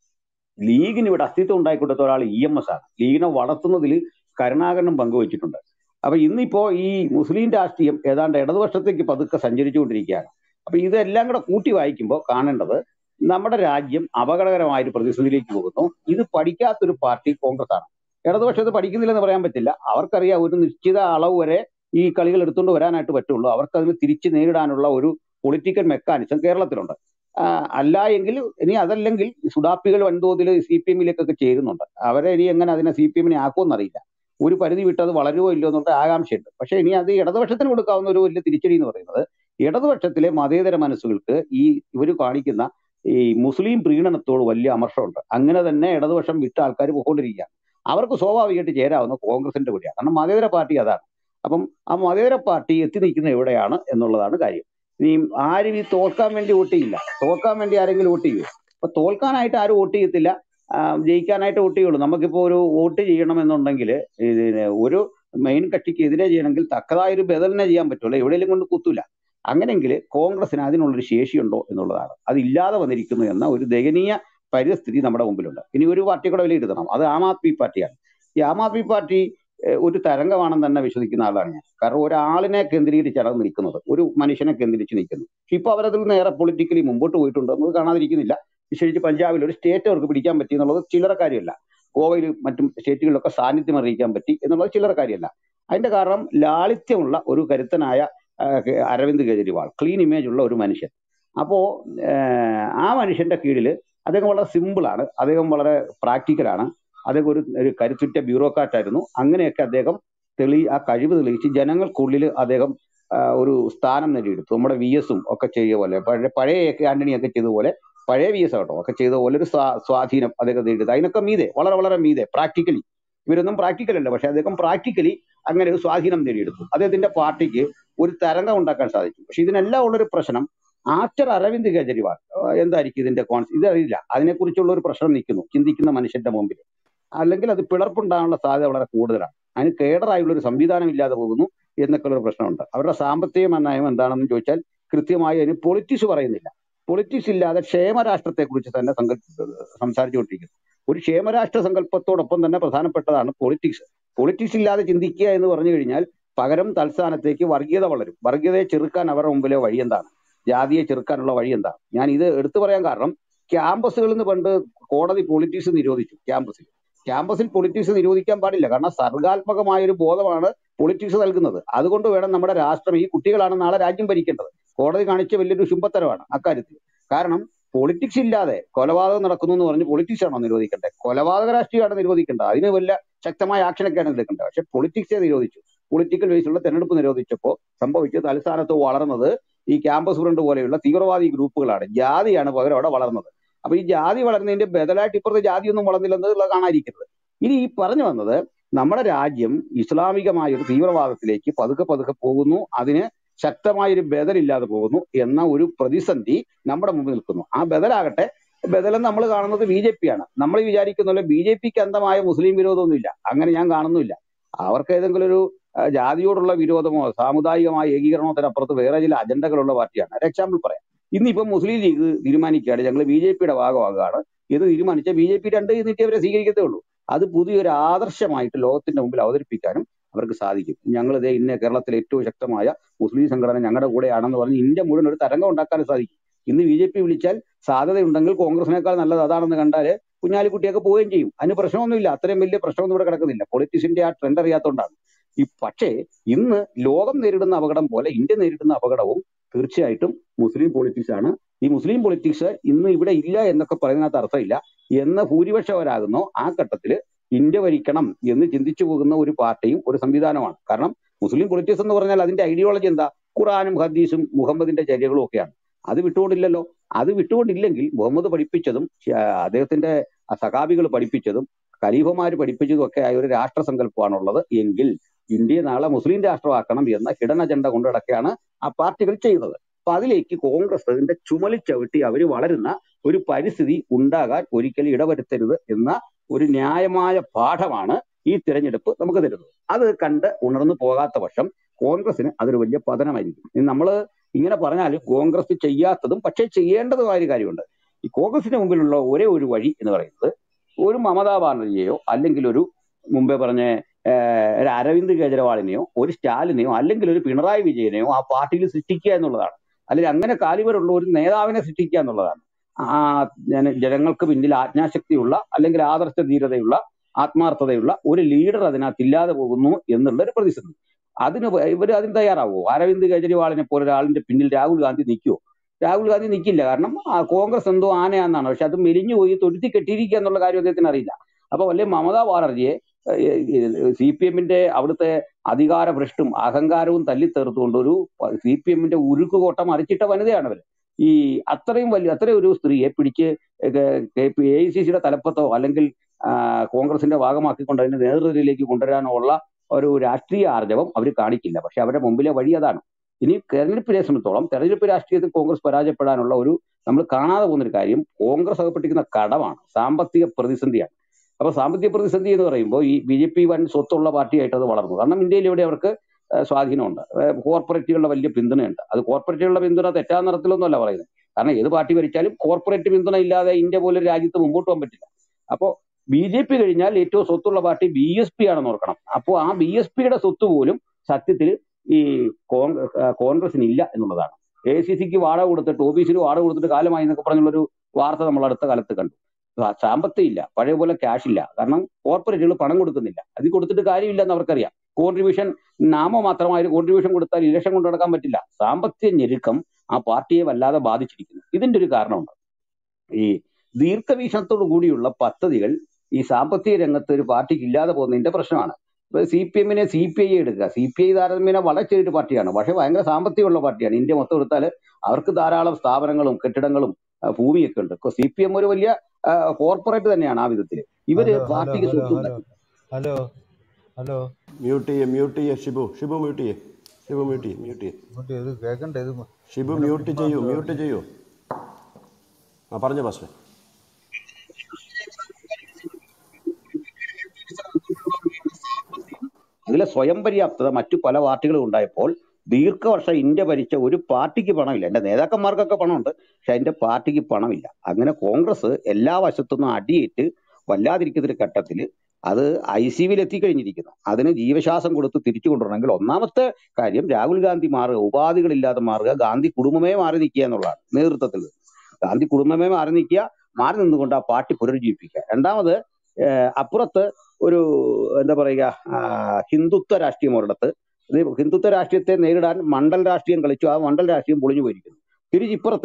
ലീഗിന് ഇവിടെ അസ്തിത്വം ഉണ്ടാക്കി കൊടുത്ത ഒരാൾ ഇ എം എസ് ആണ് ലീഗിനെ വളർത്തുന്നതിൽ കരുണാകരനും പങ്കുവച്ചിട്ടുണ്ട് അപ്പൊ ഇന്നിപ്പോ ഈ മുസ്ലിം രാഷ്ട്രീയം ഏതാണ്ട് ഇടതുപക്ഷത്തേക്ക് പതുക്കെ സഞ്ചരിച്ചുകൊണ്ടിരിക്കുകയാണ് അപ്പൊ ഇതെല്ലാം കൂടെ കൂട്ടി വായിക്കുമ്പോൾ കാണേണ്ടത് നമ്മുടെ രാജ്യം അപകടകരമായ ഒരു പ്രതിസന്ധിയിലേക്ക് പോകുന്നു ഇത് പഠിക്കാത്തൊരു പാർട്ടി കോൺഗ്രസ് ആണ് ഇടതുപക്ഷത്ത് പഠിക്കുന്നില്ലെന്ന് പറയാൻ പറ്റില്ല അവർക്കറിയാം ഒരു നിശ്ചിത അളവ് വരെ ഈ കളികൾ എടുത്തുകൊണ്ട് വരാനായിട്ട് പറ്റുള്ളൂ അവർക്ക് അതിന് തിരിച്ച് നേരിടാനുള്ള ഒരു പൊളിറ്റിക്കൽ മെക്കാനിസം കേരളത്തിലുണ്ട് ആ, അല്ല എങ്കിൽ ഇനി അതല്ലെങ്കിൽ സുഡാപ്പികൾ വൻതോതിൽ സി പി എമ്മിലേക്കൊക്കെ ചേരുന്നുണ്ട് അവരെ ഇനി എങ്ങനെ അതിനെ സി പി എമ്മിനെ ആക്കുമെന്നറിയില്ല ഒരു പരിധി വിട്ട് അത് വളരുമോ ഇല്ലയോ എന്നുള്ള ആകാംക്ഷയുണ്ട് പക്ഷേ ഇനി അത് ഇടതുപക്ഷത്തിന് കൊടുക്കാവുന്ന ഒരു വലിയ തിരിച്ചടി എന്ന് പറയുന്നത് ഇടതുപക്ഷത്തിലെ മതേതര മനസ്സുകൾക്ക് ഈ ഇവർ കാണിക്കുന്ന ഈ മുസ്ലിം പ്രീണനത്തോട് വലിയ അമർഷമുണ്ട് അങ്ങനെ തന്നെ ഇടതുപക്ഷം വിട്ട ആൾക്കാർ പോയിക്കൊണ്ടിരിക്കുകയാണ് അവർക്ക് സ്വാഭാവികമായിട്ട് ചേരാവുന്ന കോൺഗ്രസിന്റെ കൂടിയാണ് കാരണം മതേതര പാർട്ടി അതാണ് അപ്പം ആ മതേതര പാർട്ടി എത്തി നിൽക്കുന്ന എവിടെയാണ് എന്നുള്ളതാണ് കാര്യം ഇനി ആരും ഈ തോൽക്കാൻ വേണ്ടി വോട്ട് ചെയ്യില്ല തോൽക്കാൻ വേണ്ടി ആരെങ്കിലും വോട്ട് ചെയ്യുമോ അപ്പൊ തോൽക്കാനായിട്ട് ആരും വോട്ട് ചെയ്യത്തില്ല ആ, ജയിക്കാനായിട്ട് വോട്ട് ചെയ്യുള്ളൂ നമുക്കിപ്പോ ഒരു വോട്ട് ചെയ്യണമെന്നുണ്ടെങ്കിൽ ഇതിന് ഒരു മെയിൻ കക്ഷിക്ക് എതിരെ ചെയ്യണമെങ്കിൽ തക്കതായ ഒരു ബദലിനെ ചെയ്യാൻ പറ്റുള്ളൂ എവിടെയെങ്കിലും കൊണ്ട് കുത്തൂല അങ്ങനെങ്കിൽ കോൺഗ്രസിന് അതിനുള്ളൊരു ശേഷിയുണ്ടോ എന്നുള്ളതാണ് അത് ഇല്ലാതെ വന്നിരിക്കുന്നു എന്ന ഒരു ദയനീയ പരിസ്ഥിതി നമ്മുടെ മുമ്പിലുണ്ട് ഇനി ഒരു പാർട്ടി കൂടെ വിലയിരുത്തണം അത് ആം ആദ്മി പാർട്ടിയാണ് ഈ ആം ആദ്മി പാർട്ടി ഏഹ്, ഒരു തരംഗമാണെന്ന് തന്നെ വിശ്വസിക്കുന്ന ആളാണ് ഞാൻ കാരണം ഒരാളിനെ കേന്ദ്രീകരിച്ചാണ് അത് നിൽക്കുന്നത് ഒരു മനുഷ്യനെ കേന്ദ്രീകരിച്ച് നിൽക്കുന്നു പക്ഷെ ഇപ്പൊ അവരതിൽ നിന്ന് ഏറെ പൊളിറ്റിക്കലി മുമ്പോട്ട് പോയിട്ടുണ്ട് എന്നത് കാണാതിരിക്കുന്നില്ല വിശേഷിച്ച് പഞ്ചാബിൽ ഒരു സ്റ്റേറ്റ് അവർക്ക് പിടിക്കാൻ പറ്റി എന്നുള്ളത് ചില്ലറ കാര്യമല്ല ഗോവയിൽ മറ്റും സ്റ്റേറ്റുകളിലൊക്കെ സാന്നിധ്യം അറിയിക്കാൻ പറ്റി എന്നുള്ളത് ചില്ലറ കാര്യമല്ല അതിന്റെ കാരണം ലാളിത്യമുള്ള ഒരു കരുത്തനായ ആ, കെ- അരവിന്ദ് കെജ്രിവാൾ ക്ലീൻ ഇമേജ് ഉള്ള ഒരു മനുഷ്യൻ അപ്പോ ഏഹ്, ആ മനുഷ്യന്റെ കീഴിൽ അദ്ദേഹം വളരെ സിമ്പിൾ ആണ് അദ്ദേഹം വളരെ പ്രാക്ടിക്കലാണ് അദ്ദേഹം ഒരു ഒരു കരുത്തുറ്റ ബ്യൂറോക്രാറ്റ് ആയിരുന്നു അങ്ങനെയൊക്കെ അദ്ദേഹം തെളി ആ കഴിവ് തെളിയിച്ച് ജനങ്ങൾക്കുള്ളിൽ അദ്ദേഹം ആ, ഒരു സ്ഥാനം നേടിയെടുത്തു നമ്മുടെ വി എസും ഒക്കെ ചെയ്ത പോലെ പഴയ പഴയ എ കെ ആന്റണി ഒക്കെ ചെയ്ത പോലെ പഴയ വി എസ് ആട്ടോ ഒക്കെ ചെയ്ത പോലെ ഒരു സ്വാ- സ്വാധീനം അദ്ദേഹം നേടിയെടുത്തു അതിനൊക്കെ മീതെ വളരെ വളരെ മീതെ പ്രാക്ടിക്കലി ഇവരൊന്നും പ്രാക്ടിക്കൽ അല്ല പക്ഷെ അദ്ദേഹം പ്രാക്ടിക്കലി അങ്ങനെ ഒരു സ്വാധീനം നേടിയെടുത്തു അദ്ദേഹത്തിന്റെ പാർട്ടിക്ക് ഒരു തരംഗം ഉണ്ടാക്കാൻ സാധിച്ചു പക്ഷെ ഇതിനെല്ലാം ഉള്ളൊരു പ്രശ്നം ആഫ്റ്റർ അരവിന്ദ് കെജ്രിവാൾ ആ, എന്തായിരിക്കും ഇതിന്റെ കോൺസ് ഇതറിയില്ല അതിനെക്കുറിച്ചുള്ള ഒരു പ്രശ്നം നിൽക്കുന്നു ചിന്തിക്കുന്ന മനുഷ്യന്റെ മുമ്പിൽ അല്ലെങ്കിൽ അത് പിളർപ്പുണ്ടാകാനുള്ള സാധ്യത വളരെ കൂടുതലാണ് അതിന് കേഡറായുള്ള ഒരു സംവിധാനം ഇല്ലാതെ പോകുന്നു എന്നൊക്കെ ഒരു പ്രശ്നമുണ്ട് അവരുടെ സാമ്പത്തിക നയം എന്താണെന്ന് ചോദിച്ചാൽ കൃത്യമായി അതിന് പൊളിറ്റിക്സ് പറയുന്നില്ല പൊളിറ്റിക്സ് ഇല്ലാതെ ക്ഷേമരാഷ്ട്രത്തെ കുറിച്ച് തന്നെ സങ്കല്പ സംസാരിച്ചുകൊണ്ടിരിക്കുന്നു ഒരു ക്ഷേമരാഷ്ട്ര സങ്കല്പത്തോടൊപ്പം തന്നെ പ്രധാനപ്പെട്ടതാണ് പൊളിറ്റിക്സ് പൊളിറ്റിക്സ് ഇല്ലാതെ ചിന്തിക്കുക എന്ന് പറഞ്ഞു കഴിഞ്ഞാൽ പകരം തൽസ്ഥാനത്തേക്ക് വർഗീയത വളരും വർഗീയതയെ ചെറുക്കാൻ അവരുടെ മുമ്പിലെ വഴി എന്താണ് ജാതിയെ ചെറുക്കാനുള്ള വഴി എന്താണ് ഞാൻ ഇത് എടുത്തു പറയാൻ കാരണം ക്യാമ്പസുകളിൽ നിന്ന് പണ്ട് കോടതി പൊളിറ്റിക്സ് നിരോധിച്ചു ക്യാമ്പസിൽ ക്യാമ്പസിൽ പൊളിറ്റിക്സ് നിരോധിക്കാൻ പാടില്ല കാരണം സർഗാത്മകമായ ഒരു ബോധമാണ് പൊളിറ്റിക്സ് നൽകുന്നത് അതുകൊണ്ട് വേണം നമ്മുടെ രാഷ്ട്രം ഈ കുട്ടികളാണ് നാളെ രാജ്യം ഭരിക്കേണ്ടത് കോടതി കാണിച്ച വലിയൊരു ശുംഭത്തരമാണ് അക്കാര്യത്തിൽ കാരണം പൊളിറ്റിക്സ് ഇല്ലാതെ കൊലപാതകം നടക്കുന്നു എന്ന് പറഞ്ഞ് പൊളിറ്റിക്സ് ആണോ നിരോധിക്കേണ്ടത് കൊലപാതക രാഷ്ട്രീയമാണ് നിരോധിക്കേണ്ടത് അതിന് വല്ല ശക്തമായ ആക്ഷനൊക്കെയാണ് എടുക്കേണ്ടത് പക്ഷെ പൊളിറ്റിക്സെ നിരോധിച്ചു പൊളിറ്റിക്കൽ ബേസിലുള്ള തെരഞ്ഞെടുപ്പ് നിരോധിച്ചപ്പോൾ സംഭവിച്ച് തലസ്ഥാനത്ത് വളർന്നത് ഈ ക്യാമ്പസ് ഫ്രണ്ട് പോലെയുള്ള തീവ്രവാദി ഗ്രൂപ്പുകളാണ് ജാതിയാണ് പകരം അവിടെ വളർന്നത് അപ്പൊ ഈ ജാതി വളർന്നതിന്റെ ബദലായിട്ട് ഇപ്പുറത്തെ ജാതിയൊന്നും വളർന്നില്ലെന്നുള്ളത് കാണാതിരിക്കുന്നത് ഇനി ഈ പറഞ്ഞു വന്നത് നമ്മുടെ രാജ്യം ഇസ്ലാമികമായ ഒരു തീവ്രവാദത്തിലേക്ക് പതുക്കെ പതുക്കെ പോകുന്നു അതിന് ശക്തമായ ഒരു ബദലില്ലാതെ പോകുന്നു എന്ന ഒരു പ്രതിസന്ധി നമ്മുടെ മുമ്പിൽ നിൽക്കുന്നു ആ ബദലാകട്ടെ ബദലം നമ്മൾ കാണുന്നത് ബി ജെ പി ആണ് നമ്മൾ വിചാരിക്കുന്ന ബി ജെ പിക്ക് അന്തമായ മുസ്ലിം വിരോധമൊന്നുമില്ല അങ്ങനെ ഞാൻ കാണുന്നില്ല അവർക്ക് ഏതെങ്കിലും ഒരു ആ, ജാതിയോടുള്ള വിരോധമോ സാമുദായികമായ ഏകീകരണത്തിനപ്പുറത്ത് വേറെ ചില അജണ്ടകളുള്ള പാർട്ടിയാണ് ഒരു എക്സാമ്പിൾ പറയാം ഇന്നിപ്പം മുസ്ലിം ലീഗ് തീരുമാനിക്കുകയാണ് ഞങ്ങൾ ബി ജെ പിയുടെ ഭാഗമാകുകയാണ് ഇത് തീരുമാനിച്ച ബി ജെ പി രണ്ട് എന്നിട്ട് അവരെ സ്വീകരിക്കത്തേ ഉള്ളൂ അത് പുതിയൊരു ആദർശമായിട്ട് ലോകത്തിന്റെ മുമ്പിൽ അവതരിപ്പിക്കാനും അവർക്ക് സാധിക്കും ഞങ്ങൾ ഇതേ ഇന്ന കേരളത്തിലെ ഏറ്റവും ശക്തമായ മുസ്ലിം സംഘടന ഞങ്ങളുടെ കൂടെയാണെന്ന് പറഞ്ഞ് ഇന്ത്യ മുഴുവൻ ഒരു തരംഗം ഉണ്ടാക്കാനും സാധിക്കും ഇന്ന് ബി ജെ പി വിളിച്ചാൽ സാധ്യതയുണ്ടെങ്കിൽ കോൺഗ്രസിനേക്കാൾ നല്ലത് അതാണെന്ന് കണ്ടാല് കുഞ്ഞാലിക്കുട്ടിയൊക്കെ പോവുകയും ചെയ്യും അതിന് പ്രശ്നമൊന്നുമില്ല അത്രയും വലിയ പ്രശ്നമൊന്നും ഇവിടെ കിടക്കുന്നില്ല പൊളിറ്റിക്സിന്റെ ആ ട്രെൻഡ് അറിയാത്തതുകൊണ്ടാണ് ഈ പക്ഷേ ഇന്ന് ലോകം നേരിടുന്ന അപകടം പോലെ ഇന്ത്യ നേരിടുന്ന അപകടവും തീർച്ചയായിട്ടും മുസ്ലിം പൊളിറ്റിക്സ് ആണ് ഈ മുസ്ലിം പൊളിറ്റിക്സ് ഇന്ന് ഇവിടെ ഇല്ല എന്നൊക്കെ പറയുന്നതിനകത്ത് അർത്ഥമില്ല എന്ന് ഭൂരിപക്ഷവരാകുന്നോ ആ ഘട്ടത്തിൽ ഇന്ത്യ ഭരിക്കണം എന്ന് ചിന്തിച്ചു പോകുന്ന ഒരു പാർട്ടിയും ഒരു സംവിധാനമാണ് കാരണം മുസ്ലിം പൊളിറ്റിക്സ് എന്ന് പറഞ്ഞാൽ അതിന്റെ ഐഡിയോളജി എന്താ ഖുറാനും ഹദീസും മുഹമ്മദിന്റെ ചര്യകളും ഒക്കെയാണ് അത് വിട്ടുകൊണ്ടില്ലല്ലോ അത് വിട്ടുകൊണ്ടില്ലെങ്കിൽ മുഹമ്മദ് പഠിപ്പിച്ചതും ആ, അദ്ദേഹത്തിന്റെ സഹാബികൾ പഠിപ്പിച്ചതും ഖലീഫമാര് പഠിപ്പിച്ചതും ഒക്കെ ആയ ഒരു രാഷ്ട്രസങ്കല്പമാണുള്ളത് എങ്കിൽ ഇന്ത്യയെ നാളെ മുസ്ലിം രാഷ്ട്രമാക്കണം എന്ന ഹിഡൻ അജണ്ട കൊണ്ടു നടക്കുകയാണ് ആ പാർട്ടികൾ ചെയ്യുന്നത് അപ്പൊ അതിലേക്ക് കോൺഗ്രസ് അതിന്റെ ചുമലിൽ ചവിട്ടി അവർ വളരുന്ന ഒരു പരിസ്ഥിതി ഉണ്ടാകാൻ ഒരിക്കലും ഇടവരുത്തരുത് എന്ന ഒരു ന്യായമായ പാഠമാണ് ഈ തിരഞ്ഞെടുപ്പ് നമുക്ക് തരുന്നത് അത് കണ്ട് ഉണർന്നു പോകാത്ത പക്ഷം കോൺഗ്രസിന് അതൊരു വലിയ പതനമായിരിക്കും നമ്മൾ ഇങ്ങനെ പറഞ്ഞാൽ കോൺഗ്രസ് ചെയ്യാത്തതും പക്ഷേ ചെയ്യേണ്ടതുമായ ഒരു കാര്യമുണ്ട് ഈ കോൺഗ്രസിന് മുമ്പിലുള്ള ഒരേ ഒരു വഴി എന്ന് പറയുന്നത് ഒരു മമതാ ബാനർജിയെയോ അല്ലെങ്കിൽ ഒരു മുമ്പേ പറഞ്ഞ ഏഹ്, ഒരു അരവിന്ദ് കെജ്രിവാളിനെയോ ഒരു സ്റ്റാലിനെയോ അല്ലെങ്കിൽ ഒരു പിണറായി വിജയനെയോ ആ പാർട്ടിയിൽ സൃഷ്ടിക്കുക എന്നുള്ളതാണ് അല്ലെങ്കിൽ അങ്ങനെ കാലിബറുള്ള ഒരു നേതാവിനെ സൃഷ്ടിക്കുക എന്നുള്ളതാണ് ആ ജന- ജനങ്ങൾക്ക് പിന്നിൽ ആജ്ഞാശക്തിയുള്ള അല്ലെങ്കിൽ ആദർശ ധീരതയുള്ള ആത്മാർത്ഥതയുള്ള ഒരു ലീഡർ അതിനകത്ത് ഇല്ലാതെ പോകുന്നു എന്നുള്ള ഒരു പ്രതിസന്ധി അതിന് ഇവർ അതിന് തയ്യാറാവുമോ അരവിന്ദ് കെജ്രിവാളിനെ പോലെ ഒരാളിന്റെ പിന്നിൽ രാഹുൽ ഗാന്ധി നിൽക്കുമോ രാഹുൽ ഗാന്ധി നിൽക്കില്ല കാരണം ആ കോൺഗ്രസ് എന്തോ ആനയാന്നാണ് പക്ഷെ അത് മെലിഞ്ഞു പോയി തൊഴുത്തി കെട്ടിയിരിക്കുക എന്നുള്ള കാര്യം അദ്ദേഹത്തിന് അറിയില്ല അപ്പൊ വല്യ മമതാ ബാനർജിയെ സി പി എമ്മിന്റെ അവിടുത്തെ അധികാരഭ്രഷ്ടും അഹങ്കാരവും തല്ലിത്തേർത്തുകൊണ്ട് ഒരു സി പി എമ്മിന്റെ ഉരുക്കുകോട്ട മറിച്ചിട്ട വനിതയാണ് അവര് ഈ അത്രയും വലിയ അത്രയും ഒരു സ്ത്രീയെ പിടിച്ച് എ ഐ സി സിയുടെ തലപ്പത്തോ അല്ലെങ്കിൽ ആ, കോൺഗ്രസിന്റെ ഭാഗമാക്കിക്കൊണ്ട് അതിന്റെ നേതൃത്വത്തിലേക്ക് കൊണ്ടുവരാനോ ഉള്ള ഒരു രാഷ്ട്രീയ ആർജവം അവർ കാണിക്കില്ല പക്ഷെ അവരുടെ മുമ്പിലെ വഴി അതാണ് ഇനി തെരഞ്ഞെടുപ്പിനെ സംബന്ധിച്ചോളം തെരഞ്ഞെടുപ്പ് രാഷ്ട്രീയത്തിൽ കോൺഗ്രസ് പരാജയപ്പെടാനുള്ള ഒരു നമ്മൾ കാണാതെ പോകുന്ന ഒരു കാര്യം കോൺഗ്രസ് അകപ്പെട്ടിരിക്കുന്ന കടമാണ് സാമ്പത്തിക പ്രതിസന്ധിയാണ് അപ്പൊ സാമ്പത്തിക പ്രതിസന്ധി എന്ന് പറയുമ്പോൾ ഈ ബി ജെ പി വൻ സ്വത്തുള്ള പാർട്ടിയായിട്ട് അത് വളർന്നു കാരണം ഇന്ത്യയിൽ ഇവിടെ അവർക്ക് ഏഹ് സ്വാധീനമുണ്ട് ഏഹ് കോർപ്പറേറ്റുകളുടെ വലിയ പിന്തുണയുണ്ട് അത് കോർപ്പറേറ്റുകളുടെ പിന്തുണ തെറ്റാന്ന തരത്തിലൊന്നുമല്ല പറയുന്നത് കാരണം ഏത് പാർട്ടി ഭരിച്ചാലും കോർപ്പറേറ്റ് പിന്തുണ ഇല്ലാതെ ഇന്ത്യ പോലൊരു രാജ്യത്ത് മുമ്പോട്ട് പോകാൻ പറ്റില്ല അപ്പോൾ ബി ജെ പി കഴിഞ്ഞാൽ ഏറ്റവും സ്വത്തുള്ള പാർട്ടി ബി എസ് പി ആണെന്ന് ഓർക്കണം അപ്പോൾ ആ ബി എസ് പിയുടെ സ്വത്ത് പോലും സത്യത്തിൽ ഈ കോൺഗ്രസ് കോൺഗ്രസിന് ഇല്ല എന്നുള്ളതാണ് എ സി സിക്ക് വാടക കൊടുത്തിട്ട് ഓഫീസിന് വാടക കൊടുത്തിട്ട് കാലമായി എന്നൊക്കെ പറഞ്ഞുള്ളൊരു വാർത്ത നമ്മൾ അടുത്ത കാലത്ത് കണ്ടു സാ- സാമ്പത്തികം ഇല്ല പഴയ പോലെ ക്യാഷ് ഇല്ല കാരണം കോർപ്പറേറ്റുകൾ പണം കൊടുക്കുന്നില്ല അത് കൊടുത്തിട്ട് കാര്യമില്ലെന്ന് അവർക്കറിയാം കോൺട്രിബ്യൂഷൻ നാമമാത്രമായ ഒരു കോൺട്രിബ്യൂഷൻ കൊടുത്താൽ ഇലക്ഷൻ കൊണ്ടു നടക്കാൻ പറ്റില്ല സാമ്പത്തിക ഞെരുക്കം ആ പാർട്ടിയെ വല്ലാതെ ബാധിച്ചിരിക്കുന്നു ഇതിന്റെ ഒരു കാരണമുണ്ട് ഈ ദീർഘവീക്ഷണത്തോടു കൂടിയുള്ള പദ്ധതികൾ ഈ സാമ്പത്തിക രംഗത്ത് ഒരു പാർട്ടിക്ക് ഇല്ലാതെ പോകുന്നതിന്റെ പ്രശ്നമാണ് സി പി എമ്മിനെ സി പി ഐ എടുക്കുക സി പി ഐ താരതമ്യേന വളരെ ചെറിയൊരു പാർട്ടിയാണ് പക്ഷെ ഭയങ്കര സാമ്പത്തികമുള്ള പാർട്ടിയാണ് ഇന്ത്യ മൊത്തം എടുത്താൽ അവർക്ക് ധാരാളം സ്ഥാപനങ്ങളും കെട്ടിടങ്ങളും ആ, ഭൂമിയൊക്കെ ഉണ്ട് സി പി എം ഒരു വലിയ കോർപ്പറേറ്റ് തന്നെയാണ് ആ വിധത്തിൽ ഇവര് ഹലോ ഹലോ പാർട്ടിക്ക് ഹലോ സ്വത്തും ഹലോ ഹലോ ഹലോ മ്യൂട്ട് ചെയ്യേ മ്യൂട്ട് ചെയ്യേ ഷിബു ഷിബു മ്യൂട്ട് ചെയ്യേ ഷിബു മ്യൂട്ട് ചെയ്യേ മ്യൂട്ട് ചെയ്യേ ഇങ്ങോട്ട് ഇത് കേൾക്കണ്ടേ ഇത് ഷിബു നിങ്ങളുടെ മ്യൂട്ട് ചെയ്യൂ പിന്മാറ്റം മ്യൂട്ട് ചെയ്യൂ ആ പറഞ്ഞോ പാസ്റ്റർ അതിലെ സ്വയം പര്യാപ്തത മറ്റു പല പാർട്ടികളും ഉണ്ടായപ്പോൾ ദീർഘവർഷം ഇന്ത്യ ഭരിച്ച ഒരു പാർട്ടിക്ക് പണമില്ല എന്റെ നേതാക്കന്മാർക്കൊക്കെ പണമുണ്ട് പക്ഷെ അതിന്റെ പാർട്ടിക്ക് പണമില്ല അങ്ങനെ കോൺഗ്രസ് എല്ലാ വശത്തുനിന്നും അടിയേറ്റ് വല്ലാതിരിക്കുന്ന ഒരു ഘട്ടത്തിൽ അത് ഐ സി വിയിൽ എത്തിക്കഴിഞ്ഞിരിക്കുന്നു അതിന് ജീവശ്വാസം കൊടുത്ത് തിരിച്ചു കൊണ്ടുവരണമെങ്കിൽ ഒന്നാമത്തെ കാര്യം രാഹുൽ ഗാന്ധി മാറുക ഉപാധികളില്ലാതെ മാറുക ഗാന്ധി കുടുംബമേ മാറി നിൽക്കുക എന്നുള്ളതാണ് നേതൃത്വത്തിൽ ഗാന്ധി കുടുംബമേ മാറി നിൽക്കുക മാറി നിന്നുകൊണ്ട് ആ പാർട്ടി പുനരുജ്ജീവിപ്പിക്കുക രണ്ടാമത് ഏഹ് അപ്പുറത്ത് ഒരു എന്താ പറയുക ആ, ഹിന്ദുത്വ രാഷ്ട്രീയം ഒരിടത്ത് ഇത് ഹിന്ദുത്വ രാഷ്ട്രീയത്തെ നേരിടാൻ മണ്ഡൽ രാഷ്ട്രീയം കളിച്ചു ആ മണ്ഡൽ രാഷ്ട്രീയം പൊളിഞ്ഞു പോയിരിക്കുന്നു തിരിച്ചിപ്പുറത്ത്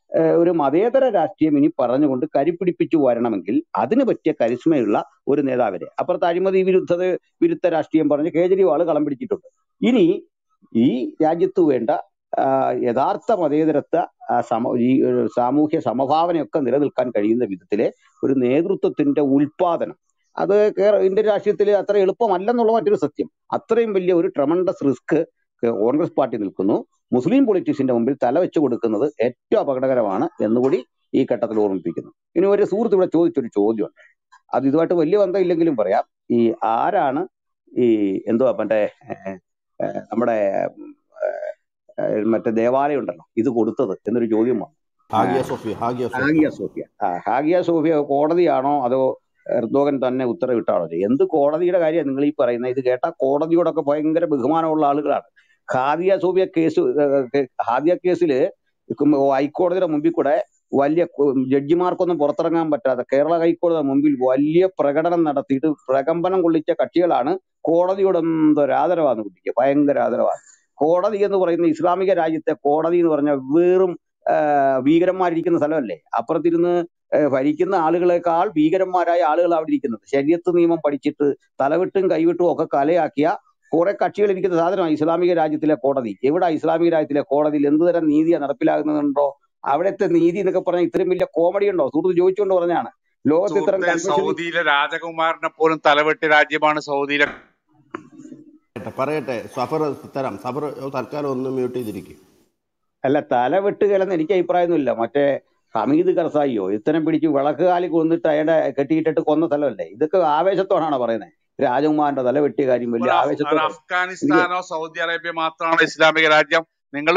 ഏഹ്, ഒരു മതേതര രാഷ്ട്രീയം ഇനി പറഞ്ഞുകൊണ്ട് കരിപ്പിടിപ്പിച്ചു വരണമെങ്കിൽ അതിന് പറ്റിയ കരിസ്മയുള്ള ഒരു നേതാവിനെ അപ്പുറത്ത് അഴിമതി വിരുദ്ധത വിരുദ്ധ രാഷ്ട്രീയം പറഞ്ഞ് കേജ്രിവാൾ കളം പിടിച്ചിട്ടുണ്ട് ഇനി ഈ രാജ്യത്ത് വേണ്ട ആ, യഥാർത്ഥ മതേതരത്വ ആ, സമ ഈ ഒരു സാമൂഹ്യ സമഭാവനയൊക്കെ നിലനിൽക്കാൻ കഴിയുന്ന വിധത്തിലെ ഒരു നേതൃത്വത്തിന്റെ ഉൽപാദനം അത് കേര- ഇന്ത്യൻ രാഷ്ട്രീയത്തിൽ അത്ര എളുപ്പമല്ലെന്നുള്ള മറ്റൊരു സത്യം അത്രയും വലിയ ഒരു ട്രമണ്ടസ് റിസ്ക് കോൺഗ്രസ് പാർട്ടി നിൽക്കുന്നു മുസ്ലിം പൊളിറ്റീഷ്യന്റെ മുമ്പിൽ തല വെച്ച് കൊടുക്കുന്നത് ഏറ്റവും അപകടകരമാണ് എന്നുകൂടി ഈ ഘട്ടത്തിൽ ഓർമ്മിപ്പിക്കുന്നു ഇനി ഒരു സുഹൃത്ത് ഇവിടെ ചോദിച്ചൊരു ചോദ്യമുണ്ട് അത് ഇതുമായിട്ട് വലിയ ബന്ധമില്ലെങ്കിലും പറയാം ഈ ആരാണ് ഈ എന്തുവാ മറ്റേ ഏഹ്, ഏഹ്, നമ്മുടെ ഉം, ഏഹ്, ഏഹ്, മറ്റേ ദേവാലയം ഉണ്ടല്ലോ ഇത് കൊടുത്തത് എന്നൊരു ചോദ്യം വന്നു Hagia Sophia Hagia Sophia Hagia Sophia ആ ഹാഗിയ സോഫിയ കോടതിയാണോ അതോ എർദോഗൻ തന്നെ ഉത്തരവിട്ടാണോ ഇത്? എന്ത് കോടതിയുടെ കാര്യം നിങ്ങൾ ഈ പറയുന്നത് ഇത് കേട്ടാ കോടതിയോടൊക്കെ ഭയങ്കര ബഹുമാനമുള്ള ആളുകളാണ് ഹാദിയ സോഫിയ കേസ് ഏഹ്, കേ- ഹാദിയ കേസിൽ ഹൈക്കോടതിയുടെ മുമ്പിൽ കൂടെ വലിയ കു- ജഡ്ജിമാർക്കൊന്നും പുറത്തിറങ്ങാൻ പറ്റാതെ കേരള ഹൈക്കോടതിയുടെ മുമ്പിൽ വലിയ പ്രകടനം നടത്തിയിട്ട് പ്രകമ്പനം കൊള്ളിച്ച കക്ഷികളാണ് കോടതിയോട് എന്തൊരു ആദരവാന്ന് കുട്ടിക്ക് ഭയങ്കര ആദരവാണ് കോടതി എന്ന് പറയുന്ന ഇസ്ലാമിക രാജ്യത്തെ കോടതി എന്ന് പറഞ്ഞ വെറും ആഹ് ഭീകരന്മാരിരിക്കുന്ന സ്ഥലമല്ലേ അപ്പുറത്തിരുന്ന് ഏഹ് ഭരിക്കുന്ന ആളുകളെക്കാൾ ഭീകരന്മാരായ ആളുകൾ അവിടെ ഇരിക്കുന്നത് ശരീരത്ത് നിയമം പഠിച്ചിട്ട് തലവിട്ടും കൈവിട്ടും ഒക്കെ കലയാക്കിയ കുറെ കക്ഷികൾ ഇരിക്കുന്ന സാധനമാണ് ഇസ്ലാമിക രാജ്യത്തിലെ കോടതി എവിടെ ഇസ്ലാമിക രാജ്യത്തിലെ കോടതിയിൽ എന്ത് തരം നീതിയാണ് നടപ്പിലാകുന്നുണ്ടോ അവിടുത്തെ നീതി എന്നൊക്കെ പറഞ്ഞാൽ ഇത്രയും വലിയ കോമഡി ഉണ്ടോ സുഹൃത്ത് ചോദിച്ചുകൊണ്ട് പറഞ്ഞാണ് ലോകത്ത് ഇത്തരം സുഹൃത്തെ കൺവെൻഷൻ സൗദിയിലെ രാജകുമാരനെ പോലും തലവെട്ടി രാജ്യമാണ് സൗദിയിലെ പറയട്ടെ, പറയട്ടെ സഫർ തരാം സഫർ തൽക്കാലം ഒന്ന് മ്യൂട്ട് ചെയ്തിരിക്കും അല്ല തല വെട്ടുകലെന്ന് എനിക്ക് അഭിപ്രായമൊന്നുമില്ല മറ്റേ ഹമീദ് കർസായിയോ ഇത്തരം പിടിച്ച് വിളക്ക് കാലി കൊന്നിട്ട് അയാളുടെ കെട്ടിയിട്ടിട്ട് കൊന്ന സ്ഥലമല്ലേ ഇതൊക്കെ ആവേശത്തോടാണോ പറയുന്നത് രാജകുമാരന്റെ തല വെട്ടിയ കാര്യം ഒരു വലിയ അഫ്- ഒരു ആവേശത്തോടെ എനിക്ക് അഫ്ഗാനിസ്ഥാനോ സൗദി അറേബ്യ മാത്രമാണ് ഇസ്ലാമിക രാജ്യം നിങ്ങൾ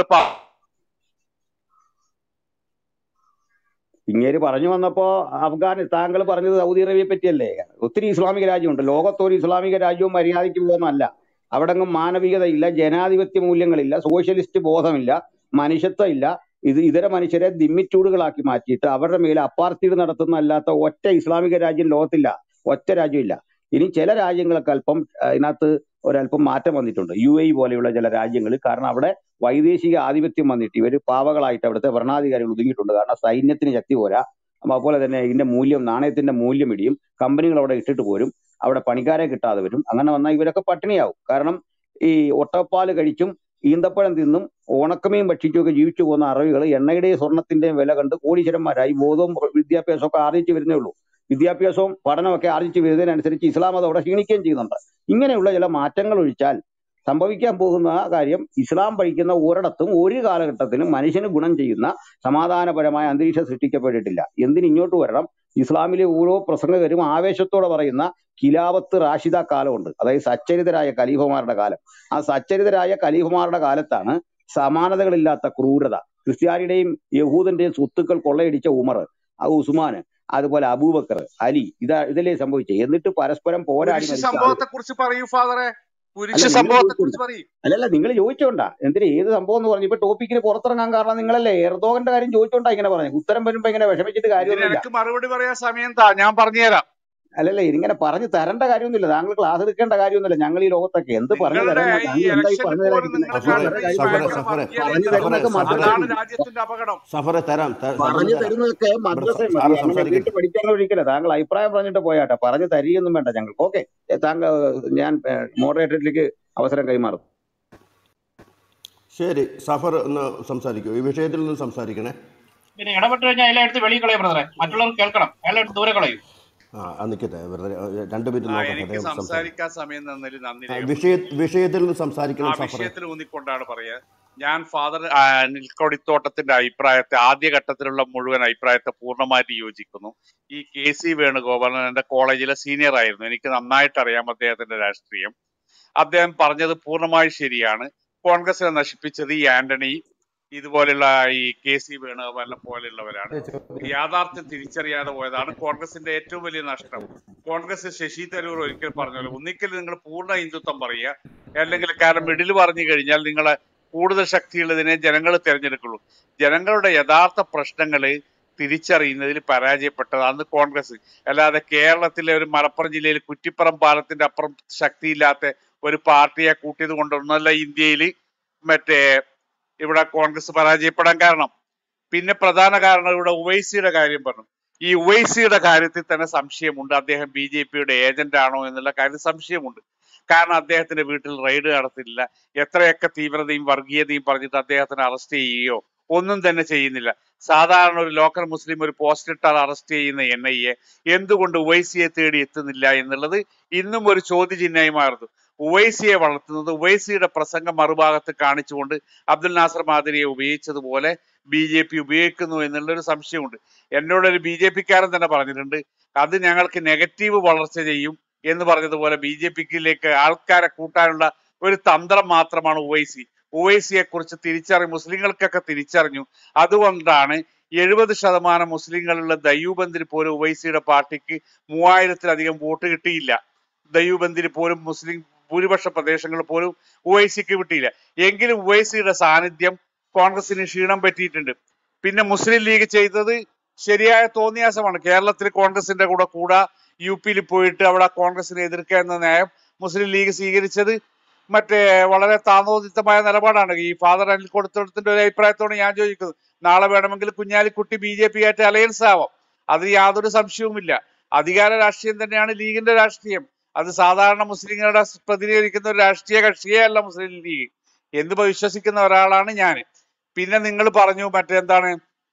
ഇങ്ങേര് പറഞ്ഞു വന്നപ്പോ അഫ്ഗാൻ താങ്കൾ പറഞ്ഞത് സൗദി അറേബ്യയെ പറ്റിയല്ലേ ഒത്തിരി ഇസ്ലാമിക രാജ്യമുണ്ട് ലോകത്തൊരു ഇസ്ലാമിക രാജ്യവും മര്യാദയ്ക്ക് പോകുന്നതല്ല അവിടെങ്ങും മാനവികത ഇല്ല ജനാധിപത്യ മൂല്യങ്ങളില്ല സോഷ്യലിസ്റ്റ് ബോധമില്ല മനുഷ്യത്വം ഇല്ല ഇത് ഇതര മനുഷ്യരെ ദിമ്മിച്ചൂടുകളാക്കി മാറ്റിയിട്ട് അവരുടെ മേലെ അപ്പാർത്തീഡ് നടത്തുന്ന അല്ലാത്ത ഒറ്റ ഇസ്ലാമിക രാജ്യം ലോകത്തില്ല ഒറ്റ രാജ്യമില്ല ഇനി ചില രാജ്യങ്ങളൊക്കെ അല്പം ആ, ഇതിനകത്ത് ഒരല്പം മാറ്റം വന്നിട്ടുണ്ട് യു എ പോലെയുള്ള ചില രാജ്യങ്ങൾ കാരണം അവിടെ വൈദേശിക ആധിപത്യം വന്നിട്ട് ഇവർ പാവകളായിട്ട് അവിടുത്തെ ഭരണാധികാരികൾ ഒതുങ്ങിയിട്ടുണ്ട് കാരണം സൈന്യത്തിന് ശക്തി പോരാ അപ്പൊ അതുപോലെ തന്നെ ഇതിന്റെ മൂല്യം നാണയത്തിന്റെ മൂല്യം ഇടിയും കമ്പനികൾ അവിടെ ഇട്ടിട്ട് പോരും അവിടെ പണിക്കാരെ കിട്ടാതെ വരും അങ്ങനെ വന്നാൽ ഇവരൊക്കെ പട്ടിണിയാവും കാരണം ഈ ഒട്ടപ്പാല് കഴിച്ചും ഈന്തപ്പഴം തിന്നും ഉണക്കമീൻ ഭക്ഷിച്ചുമൊക്കെ ജീവിച്ചു പോകുന്ന അറബികൾ എണ്ണയുടെയും സ്വർണത്തിന്റെയും വില കണ്ട് കോടീശ്വരന്മാരായി ബോധവും വിദ്യാഭ്യാസവും ഒക്കെ ആർജിച്ചു വരുന്നേ ഉള്ളൂ വിദ്യാഭ്യാസവും പഠനമൊക്കെ ആർജിച്ചു വരുന്നതിനനുസരിച്ച് ഇസ്ലാം അത് അവിടെ ക്ഷീണിക്കുകയും ചെയ്യുന്നുണ്ട് ഇങ്ങനെയുള്ള ചില മാറ്റങ്ങൾ ഒഴിച്ചാൽ സംഭവിക്കാൻ പോകുന്ന കാര്യം ഇസ്ലാം പഠിക്കുന്ന ഒരിടത്തും ഒരു കാലഘട്ടത്തിലും മനുഷ്യന് ഗുണം ചെയ്യുന്ന സമാധാനപരമായ അന്തരീക്ഷം സൃഷ്ടിക്കപ്പെട്ടിട്ടില്ല എന്തിന് ഇങ്ങോട്ട് വരണം ഇസ്ലാമിലെ ഓരോ പ്രസംഗകരും ആവേശത്തോടെ പറയുന്ന കിലാവത്ത് റാഷിദ കാലമുണ്ട് അതായത് സച്ചരിതരായ ഖലീഫമാരുടെ കാലം ആ സച്ചരിതരായ ഖലീഫമാരുടെ കാലത്താണ് സമാനതകളില്ലാത്ത ക്രൂരത ക്രിസ്ത്യാനിയുടെയും യഹൂദന്റെയും സ്വത്തുക്കൾ കൊള്ളയടിച്ച ഉമർ ആ ഉസ്മാൻ അതുപോലെ അബൂബക്കർ അലി ഇതാ ഇതല്ലേ സംഭവിച്ചത് എന്നിട്ട് പരസ്പരം പോരാടി കുരിശ് മരിച്ച ആളുകൾ സംഭവത്തെ കുറിച്ച് പറയൂ ഫാദറെ അല്ല കുരിശ് നിങ്ങൾ സംഭവത്തെ ചോദിച്ചോണ്ട കുറിച്ച് പറയൂ അല്ലല്ല നിങ്ങൾ ചോദിച്ചോണ്ടാ എന്തിനാ ഏത് സംഭവം എന്ന് പറഞ്ഞു ഇപ്പൊ ടോപ്പിക്കിന് പുറത്തിറങ്ങാൻ കാരണം നിങ്ങളല്ലേ എർദോഗന്റെ കാര്യം ചോദിച്ചോണ്ടാ ഇങ്ങനെ പറഞ്ഞു ഉത്തരം വരുമ്പോ ഇങ്ങനെ വിഷമിച്ചിട്ട് ഇതിന് കാര്യമൊന്നുമില്ല എനിക്ക് മറുപടി പറയാൻ സമയം താ ഞാൻ പറഞ്ഞുതരാം അല്ലല്ല ഇതിങ്ങനെ പറഞ്ഞു തരേണ്ട കാര്യമൊന്നുമില്ല താങ്കൾ ക്ലാസ് എടുക്കേണ്ട കാര്യമൊന്നുമില്ല ഞങ്ങൾ ഈ ലോകത്തൊക്കെ എന്ത് പറഞ്ഞു നിങ്ങളുടെ തരാനാ ഈ താങ്കൾ എന്താ ഈ ഇലക്ഷന് പറഞ്ഞു പോലും തരാതിരിക്കുന്നത് നിങ്ങൾ സഫറെ പറഞ്ഞു ഭയങ്കര വർഗീയതയും സഫറെ സഫറെ പറഞ്ഞു പറഞ്ഞു അതാണ് തരുന്നതൊക്കെ സഫറെ രാജ്യത്തിന്റെ അപകടം സഫറെ തരാം ത- സഫറിന് പറഞ്ഞു തരാം തരുന്നതൊക്കെ ഇവിടെ മദ്രസ സ- മതി സാറ് അങ്ങനെ സംസാരിക്കട്ടെ വീട്ടിൽ പഠിക്കാൻ ഒഴിക്കില്ല താങ്കൾ അഭിപ്രായം പറഞ്ഞിട്ട് പോയാട്ടെ പറഞ്ഞു തരികയൊന്നും വേണ്ട ഞങ്ങൾക്ക് ഓക്കെ താങ്കൾ ഞാൻ മോഡറേറ്ററിലേക്ക് അവസരം കൈമാറും ശരി സഫർ ഒന്ന് സംസാരിക്കൂ ഈ വിഷയത്തിൽ നിന്ന് സംസാരിക്കണേ പിന്നെ ഇടപെട്ട് കഴിഞ്ഞാൽ അയാളെ എടുത്ത് വെളിയിൽ കളയും ബ്രദറെ മറ്റുള്ളവർ കേൾക്കണം അയാളെ എടുത്ത് ദൂരെ കളയും ആ അത് നിൽക്കട്ടെ വെറുതെ ഏ, രണ്ട് മിനിറ്റ് ആ നോക്കട്ടെ എനിക്ക് അദ്ദേഹം സംസാരിക്കും സംസാരിക്കാൻ സമയം തന്നതിൽ നന്ദി ആ, രേഖ വിഷയ വിഷയത്തിൽ നിന്ന് ആ സംസാരിക്കണം സഫറെ വിഷയത്തിൽ ഊന്നിക്കൊണ്ടാണ് പറയുക ഞാൻ ഫാദർ അനിൽക്കൊടിത്തോട്ടത്തിന്റെ അഭിപ്രായത്തെ ആദ്യഘട്ടത്തിലുള്ള മുഴുവൻ അഭിപ്രായത്തെ പൂർണ്ണമായിട്ട് യോജിക്കുന്നു ഈ കെ സി വേണുഗോപാലൻ എന്റെ കോളേജിലെ സീനിയർ ആയിരുന്നു എനിക്ക് നന്നായിട്ട് അറിയാം അദ്ദേഹത്തിന്റെ രാഷ്ട്രീയം അദ്ദേഹം പറഞ്ഞത് പൂർണ്ണമായി ശരിയാണ് കോൺഗ്രസിനെ നശിപ്പിച്ചത് ഈ ആന്റണി ഇതുപോലുള്ള ഈ കെ സി വേണുഗോപാലിനെ പോലെയുള്ളവരാണ് യാഥാർത്ഥ്യം തിരിച്ചറിയാതെ പോയതാണ് കോൺഗ്രസിന്റെ ഏറ്റവും വലിയ നഷ്ടം കോൺഗ്രസ് ശശി തരൂർ ഒരിക്കൽ പറഞ്ഞല്ലോ ഒന്നിക്കൽ നിങ്ങൾ പൂർണ്ണ ഹിന്ദുത്വം പറയുക അല്ലെങ്കിൽ കാരണം മിഡിൽ പറഞ്ഞു കഴിഞ്ഞാൽ നിങ്ങളെ കൂടുതൽ ശക്തിയുള്ളതിനെ ജനങ്ങൾ തിരഞ്ഞെടുക്കുള്ളൂ ജനങ്ങളുടെ യഥാർത്ഥ പ്രശ്നങ്ങള് തിരിച്ചറിയുന്നതിൽ പരാജയപ്പെട്ടത് അന്ന് കോൺഗ്രസ് അല്ലാതെ കേരളത്തിലെ ഒരു മലപ്പുറം ജില്ലയിൽ കുറ്റിപ്പുറം പാലത്തിന്റെ അപ്പുറം ശക്തിയില്ലാത്ത ഒരു പാർട്ടിയെ കൂട്ടിയത് കൊണ്ടൊന്നല്ല ഇന്ത്യയിൽ മറ്റേ ഇവിടെ കോൺഗ്രസ് പരാജയപ്പെടാൻ കാരണം പിന്നെ പ്രധാന കാരണം ഇവിടെ ഉവൈസിയുടെ കാര്യം പറഞ്ഞു ഈ ഉവൈസിയുടെ കാര്യത്തിൽ തന്നെ സംശയമുണ്ട് അദ്ദേഹം ബി ജെ പിയുടെ ഏജന്റ് ആണോ എന്നുള്ള കാര്യത്തിൽ സംശയമുണ്ട് കാരണം അദ്ദേഹത്തിന്റെ വീട്ടിൽ റെയ്ഡ് നടത്തില്ല എത്രയൊക്കെ തീവ്രതയും വർഗീയതയും പറഞ്ഞിട്ട് അദ്ദേഹത്തിനെ അറസ്റ്റ് ചെയ്യുകയോ ഒന്നും തന്നെ ചെയ്യുന്നില്ല സാധാരണ ഒരു ലോക്കൽ മുസ്ലിം ഒരു പോസ്റ്റ് ഇട്ടാൽ അറസ്റ്റ് ചെയ്യുന്ന എൻ ഐ എ എന്തുകൊണ്ട് ഉവൈസിയെ തേടി എത്തുന്നില്ല എന്നുള്ളത് ഇന്നും ഒരു ചോദ്യചിഹ്നമായി മാറുന്നു ഉവൈസിയെ വളർത്തുന്നത് ഉവൈസിയുടെ പ്രസംഗം മറുഭാഗത്ത് കാണിച്ചുകൊണ്ട് അബ്ദുൽ നാസർ മാതിരിയെ ഉപയോഗിച്ചതുപോലെ ബി ജെ പി ഉപയോഗിക്കുന്നു എന്നുള്ളൊരു സംശയമുണ്ട് എന്നോടൊരു ബി ജെ പിക്കാരൻ തന്നെ പറഞ്ഞിട്ടുണ്ട് അത് ഞങ്ങൾക്ക് നെഗറ്റീവ് വളർച്ച ചെയ്യും എന്ന് പറഞ്ഞതുപോലെ ബി ജെ പിക്കിലേക്ക് ആൾക്കാരെ കൂട്ടാനുള്ള ഒരു തന്ത്രം മാത്രമാണ് ഉവൈസി ഉവൈസിയെ കുറിച്ച് തിരിച്ചറിഞ്ഞു മുസ്ലിങ്ങൾക്കൊക്കെ തിരിച്ചറിഞ്ഞു അതുകൊണ്ടാണ് എഴുപത് ശതമാനം മുസ്ലിങ്ങളുള്ള ദയ്യൂബന്ദിന് പോലും ഉവൈസിയുടെ പാർട്ടിക്ക് മൂവായിരത്തിലധികം വോട്ട് കിട്ടിയില്ല ദയ്യൂബന്ദിന് പോലും മുസ്ലിം ഭൂരിപക്ഷ പ്രദേശങ്ങളിൽ പോലും ഉവൈസിക്ക് കിട്ടിയില്ല എങ്കിലും ഉവൈസിയുടെ സാന്നിധ്യം കോൺഗ്രസിന് ക്ഷീണം പറ്റിയിട്ടുണ്ട് പിന്നെ മുസ്ലിം ലീഗ് ചെയ്തത് ശരിയായ തോന്നിയാസമാണ് കേരളത്തിൽ കോൺഗ്രസിന്റെ കൂടെ കൂടാ യു പിയിൽ പോയിട്ട് അവിടെ കോൺഗ്രസിനെ എതിർക്കുക എന്ന നയം മുസ്ലിം ലീഗ് സ്വീകരിച്ചത് മറ്റേ വളരെ താന്തോദിത്തമായ നിലപാടാണ് ഈ ഫാദർ അനിൽ കൊടുത്തിടത്തിന്റെ ഒരു അഭിപ്രായത്തോട് ഞാൻ ചോദിക്കുന്നത് നാളെ വേണമെങ്കിൽ കുഞ്ഞാലിക്കുട്ടി ബി ജെ പി ആയിട്ട് അലയൻസ് ആവാം അത് യാതൊരു സംശയവുമില്ല അധികാര രാഷ്ട്രീയം തന്നെയാണ് ലീഗിന്റെ രാഷ്ട്രീയം അത് സാധാരണ മുസ്ലിങ്ങളുടെ പ്രതിനിധീകരിക്കുന്ന ഒരു രാഷ്ട്രീയ കക്ഷിയേ അല്ല മുസ്ലിം ലീഗ് എന്ന് വിശ്വസിക്കുന്ന ഒരാളാണ് ഞാൻ പിന്നെ നിങ്ങൾ പറഞ്ഞു മറ്റെന്താണ്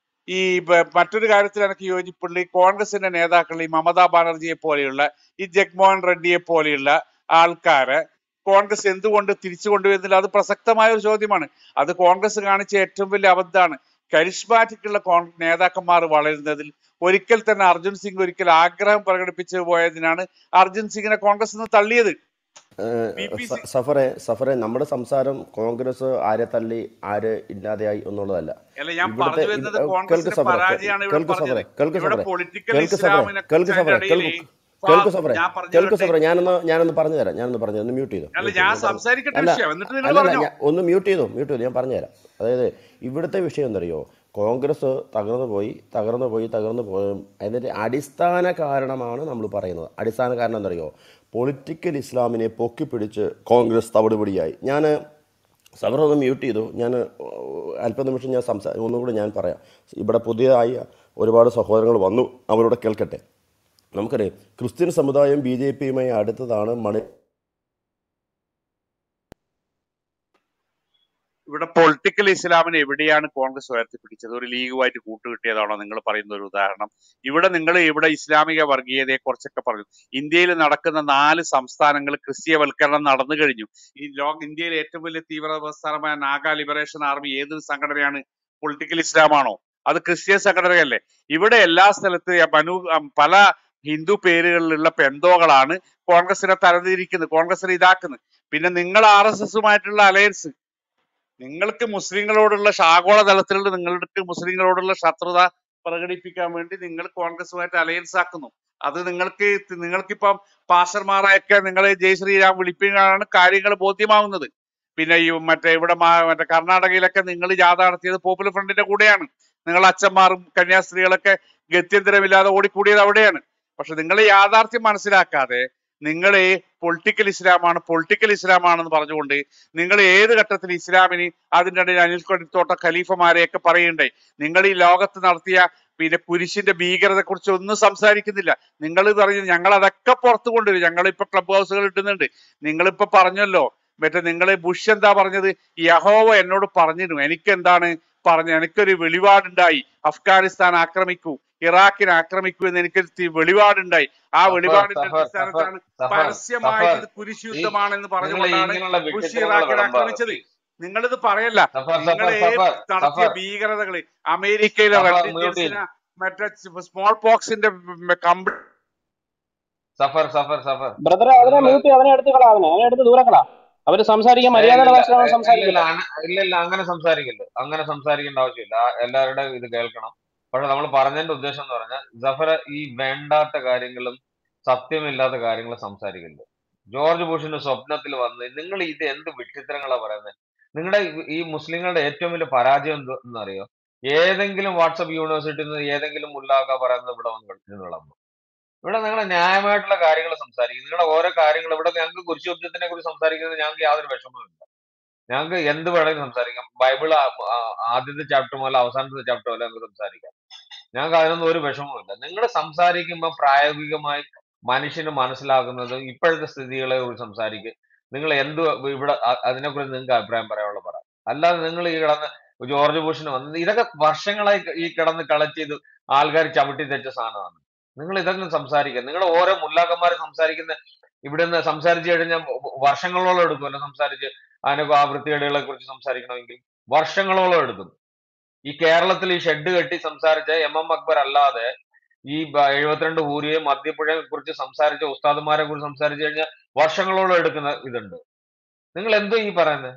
ഈ പ- മറ്റൊരു കാര്യത്തിൽ എനിക്ക് യോജിപ്പുണ്ട് ഈ കോൺഗ്രസിന്റെ നേതാക്കൾ ഈ മമതാ ബാനർജിയെ പോലെയുള്ള ഈ ജഗ്മോഹൻ റെഡ്ഡിയെ പോലെയുള്ള ആൾക്കാരെ കോൺഗ്രസ് എന്തുകൊണ്ട് തിരിച്ചു കൊണ്ടുവരുന്നില്ല അത് പ്രസക്തമായ ഒരു ചോദ്യമാണ് അത് കോൺഗ്രസ് കാണിച്ച ഏറ്റവും വലിയ അബദ്ധമാണ് കരിഷ്മാറ്റിക് ഉള്ള കോൺ നേതാക്കന്മാർ വളരുന്നതിൽ ഒരിക്കൽ തന്നെ അർജുൻ സിംഗ് ഒരിക്കൽ ആഗ്രഹം പ്രകടിപ്പിച്ചു പോയതിനാണ് അർജുൻ സിംഗിനെ കോൺഗ്രസ് നിന്ന് തള്ളിയത് പി പി സി സ- സഫറെ സഫറെ നമ്മുടെ സംസാരം കോൺഗ്രസ് ആരെ തള്ളി ആര് ഇല്ലാതെയായി എന്നുള്ളതല്ല അല്ല ഞാൻ ഇവിടുത്തെ പറഞ്ഞു ഇവ- വരുന്നത് കേൾക്ക് കോൺഗ്രസിന്റെ സഫറെ പരാജയമാണ് ഇവിടെ കേൾക്ക് പറഞ്ഞത് സഫറെ കേൾക്ക് ഇവിടെ സഫറെ പൊളിറ്റിക്കൽ കേൾക്ക് സഫറെ ഇസ്ലാമിനെ കേൾക്ക് കുറിച്ച് അതിന്റെ സഫറെ ഇടയിൽ കേൾക്ക് കേൾക്ക് സഫറെ ഞാൻ പറഞ്ഞു കേൾക്ക് തരട്ടെ സഫറെ ഞാനൊന്ന് ഞാനൊന്ന് പറഞ്ഞു തരാം ഞാനൊന്ന് പറഞ്ഞു ഒന്ന് മ്യൂട്ട് ചെയ്തോ അല്ല മ്യൂട്ട് ഞാൻ ചെയ്തോ ഞാൻ പറഞ്ഞു സംസാരിക്കട്ടെ അല്ല വിഷയം എന്നിട്ട് നിങ്ങൾ അല്ലല്ല പറഞ്ഞോ ഞാൻ ഒന്ന് മ്യൂട്ട് ചെയ്തോ മ്യൂട്ട് ചെയ്തു ഞാൻ പറഞ്ഞുതരാം അതായത് ഇവിടുത്തെ വിഷയം എന്തറിയോ കോൺഗ്രസ് തകർന്നു പോയി തകർന്നു പോയി തകർന്നു പോയി അതിൻ്റെ അടിസ്ഥാന കാരണമാണ് നമ്മൾ പറയുന്നത് അടിസ്ഥാന കാരണം എന്തറിയോ പൊളിറ്റിക്കൽ ഇസ്ലാമിനെ പൊക്കിപ്പിടിച്ച് കോൺഗ്രസ് തവിടുപിടിയായി ഞാൻ സബർ ഒന്ന് മ്യൂട്ട് ചെയ്തു ഞാൻ അല്പനിമിഷം ഞാൻ സംസാ ഒന്നുകൂടി ഞാൻ പറയാം ഇവിടെ പുതിയതായി ഒരുപാട് സഹോദരങ്ങൾ വന്നു അവരോട് കേൾക്കട്ടെ നമുക്കറിയാം ക്രിസ്ത്യൻ സമുദായം ബി ജെ പിയുമായി അടുത്തതാണ് മണി ഇവിടെ പൊളിറ്റിക്കൽ ഇസ്ലാമിനെ എവിടെയാണ് കോൺഗ്രസ് ഉയർത്തിപ്പിടിച്ചത് ഒരു ലീഗുമായിട്ട് കൂട്ടുകിട്ടിയതാണോ നിങ്ങൾ പറയുന്ന ഒരു ഉദാഹരണം ഇവിടെ നിങ്ങൾ ഇവിടെ ഇസ്ലാമിക വർഗീയതയെ കുറിച്ചൊക്കെ പറഞ്ഞു ഇന്ത്യയിൽ നടക്കുന്ന നാല് സംസ്ഥാനങ്ങൾ ക്രിസ്ത്യവൽക്കരണം നടന്നു കഴിഞ്ഞു ഈ ലോക ഇന്ത്യയിലെ ഏറ്റവും വലിയ തീവ്ര പ്രസ്ഥാനമായ നാഗ ലിബറേഷൻ ആർമി ഏത് സംഘടനയാണ് പൊളിറ്റിക്കൽ ഇസ്ലാമാണോ അത് ക്രിസ്ത്യൻ സംഘടനയല്ലേ ഇവിടെ എല്ലാ സ്ഥലത്തും ഈ മനു അം, പല ഹിന്ദു പേരുകളിലുള്ള പെന്തോകളാണ് കോൺഗ്രസിനെ തരംതിരിക്കുന്നത് കോൺഗ്രസിനെ ഇതാക്കുന്നത് പിന്നെ നിങ്ങൾ ആർ എസ് എസുമായിട്ടുള്ള അലയൻസ് നിങ്ങൾക്ക് മുസ്ലിങ്ങളോടുള്ള ആഗോള തലത്തിലുള്ള നിങ്ങൾക്ക് മുസ്ലിങ്ങളോടുള്ള ശത്രുത പ്രകടിപ്പിക്കാൻ വേണ്ടി നിങ്ങൾ കോൺഗ്രസുമായിട്ട് അലയൻസ് ആക്കുന്നു അത് നിങ്ങൾക്ക് തി- നിങ്ങൾക്കിപ്പം പാഷർമാരെയൊക്കെ നിങ്ങളെ ജയ് ശ്രീരാം വിളിപ്പിക്കാനാണ് കാര്യങ്ങൾ ബോധ്യമാവുന്നത് പിന്നെ ഈ മറ്റേ ഇവിടെ മാ- മറ്റേ കർണാടകയിലൊക്കെ നിങ്ങൾ ജാഥ നടത്തിയത് പോപ്പുലർ ഫ്രണ്ടിന്റെ കൂടെയാണ് നിങ്ങൾ അച്ഛന്മാരും കന്യാസ്ത്രീകളൊക്കെ ഗത്യന്തരമില്ലാതെ ഓടിക്കൂടിയത് അവിടെയാണ് പക്ഷെ നിങ്ങൾ യാഥാർത്ഥ്യം മനസ്സിലാക്കാതെ നിങ്ങൾ പൊളിറ്റിക്കൽ ഇസ്ലാമാണ് പൊളിറ്റിക്കൽ ഇസ്ലാമാണെന്ന് പറഞ്ഞുകൊണ്ട് നിങ്ങൾ ഏത് ഘട്ടത്തിൽ ഇസ്ലാമിന് അതിൻ്റെ ഇടയിൽ അനിൽ കൊടിത്തോട്ട ഖലീഫമാരെയൊക്കെ പറയണ്ടേ നിങ്ങൾ ഈ ലോകത്ത് നടത്തിയ പിന്നെ കുരിശിന്റെ ഭീകരതയെ കുറിച്ച് ഒന്നും സംസാരിക്കുന്നില്ല നിങ്ങൾ പറഞ്ഞു ഞങ്ങൾ അതൊക്കെ പുറത്തു കൊണ്ടുവരും ഞങ്ങൾ ഇപ്പൊ ക്ലബ് ഹൗസുകൾ ഇട്ടുന്നുണ്ട് നിങ്ങളിപ്പോ പറഞ്ഞല്ലോ മറ്റേ നിങ്ങൾ ബുഷ് എന്താ പറഞ്ഞത് യഹോവ എന്നോട് പറഞ്ഞിരുന്നു എനിക്ക് എന്താണ് പറഞ്ഞു എനിക്കൊരു വെളിപാടുണ്ടായി അഫ്ഗാനിസ്ഥാൻ ആക്രമിക്കൂ ഇറാഖിനെ ആക്രമിക്കൂ എന്ന് എനിക്കൊരു തി- വെളിപാടുണ്ടായി ആ സഫർ വെളിപാടിന്റെ സഫർ സഫർ അടിസ്ഥാനത്താണ് സഫർ പരസ്യമായിട്ട് സഫർ ഇത് കുരിശ് ഈ യുദ്ധമാണെന്ന് നിങ്ങൾ പറഞ്ഞുകൊണ്ടാണ് ഇങ്ങനെയുള്ള ബുഷ് വിഡ്ഢിത്തരങ്ങൾ ഇറാഖിനെ വിളമ്പാതെ ആക്രമിച്ചത് പ്ലീസ് നിങ്ങളിത് പറയല്ല സഫർ നിങ്ങൾ സഫർ സഫർ നടത്തിയ സഫർ ഭീകരതകള് അമേരിക്കയിലെ സഫർ റെഡ് മ്യൂട്ട് ചെയ്തു ഇന്ത്യൻസിനെ മറ്റേ സ്മോൾ പോക്സിന്റെ കമ്പി സഫർ സഫർ സഫർ ബ്രദറെ അതിനെ നിങ്ങൾ മ്യൂട്ട് അവനെ എടുത്ത് കളാ അവനെ അവനെ എടുത്ത് ദൂരെ കളാ അവര് സംസാരിക്കാൻ ഏ, മര്യാദയുടെ ഇല്ലില്ല ഭാഷ ഏ, ഇല്ലില്ല സംസാരിക്കട്ടെ അന- ഇല്ലില്ല അങ്ങനെ സംസാരിക്കല്ലോ അങ്ങനെ സംസാരിക്കേണ്ട ആവശ്യമില്ല ആ, എല്ലാവരുടെയും ഇത് കേൾക്കണം പക്ഷെ നമ്മൾ പറഞ്ഞതിന്റെ ഉദ്ദേശം എന്ന് പറഞ്ഞാൽ സഫർ ഈ വേണ്ടാത്ത കാര്യങ്ങളും സത്യമില്ലാത്ത കാര്യങ്ങളും സംസാരിക്കരുത് ജോർജ് ബുഷിന്റെ സ്വപ്നത്തിൽ വന്ന് നിങ്ങൾ ഇത് എന്ത് വിഡ്ഢിത്തരങ്ങളാ പറയുന്നത് നിങ്ങളുടെ ഈ മുസ്ലിങ്ങളുടെ ഏറ്റവും വലിയ പരാജയം എന്ത് എന്നറിയോ ഏതെങ്കിലും വാട്സപ്പ് യൂണിവേഴ്സിറ്റിയിൽ നിന്ന് ഏതെങ്കിലും മുല്ലാക്ക പറയുന്നത് ഇവിടെ വന്ന് വിളമ്പും ഇവിടെ നിങ്ങൾ ന്യായമായിട്ടുള്ള കാര്യങ്ങൾ സംസാരിക്കും നിങ്ങളുടെ ഓരോ കാര്യങ്ങൾ ഇവിടെ ഞങ്ങൾക്ക് കുരിശ് യുദ്ധത്തിനെ കുറിച്ച് സംസാരിക്കുന്നത് ഞങ്ങൾക്ക് യാതൊരു വിഷമവുമില്ല ഞങ്ങൾക്ക് എന്ത് വേണമെങ്കിലും സംസാരിക്കാം ബൈബിൾ ആദ്യത്തെ ചാപ്റ്റർ മുതൽ അവസാനത്തെ ചാപ്റ്റർ വരെ നമുക്ക് സംസാരിക്കാം ഞങ്ങൾക്ക് അതിനൊന്നും ഒരു വിഷമവുമില്ല നിങ്ങൾ സംസാരിക്കുമ്പോൾ പ്രായോഗികമായി മനുഷ്യന് മനസ്സിലാകുന്നത് ഇപ്പോഴത്തെ സ്ഥിതികളെ കുറിച്ച് സംസാരിക്കുക നിങ്ങൾ എന്ത് ഇവിടെ അ- അതിനെക്കുറിച്ച് നിങ്ങൾക്ക് അഭിപ്രായം പറയാനുള്ള പറ അല്ലാതെ നിങ്ങൾ ഈ കിടന്ന് ജോർജ് ബുഷിന് വന്നത് ഇതൊക്കെ വർഷങ്ങളായി ഈ കിടന്ന് കളക്ട് ചെയ്ത് ആൾക്കാർ ചവിട്ടി തെച്ച സാധനമാണ് നിങ്ങൾ ഇതൊക്കെ സംസാരിക്കുക നിങ്ങൾ ഓരോ മുല്ലാക്കന്മാർ സംസാരിക്കുന്ന ഇവിടെ നിന്ന് സംസാരിച്ചു കഴിഞ്ഞാൽ വർഷങ്ങളോളം എടുക്കുമല്ലോ സംസാരിച്ച് അതിനൊക്കെ ആ വൃത്തികേടുകളെ കുറിച്ച് സംസാരിക്കണമെങ്കിൽ വർഷങ്ങളോളം എടുക്കും ഈ കേരളത്തിൽ ഈ ഷെഡ് കെട്ടി സംസാരിച്ച എം എം അക്ബർ അല്ലാതെ ഈ ബ- എഴുപത്തിരണ്ട് ഊരിയെ മദ്യപ്പുഴയെ കുറിച്ച് സംസാരിച്ച ഉസ്താദുമാരെ കുറിച്ച് സംസാരിച്ചു കഴിഞ്ഞാൽ വർഷങ്ങളോളം എടുക്കുന്ന ഇതുണ്ട് നിങ്ങൾ എന്തോ ഈ പറയുന്നത്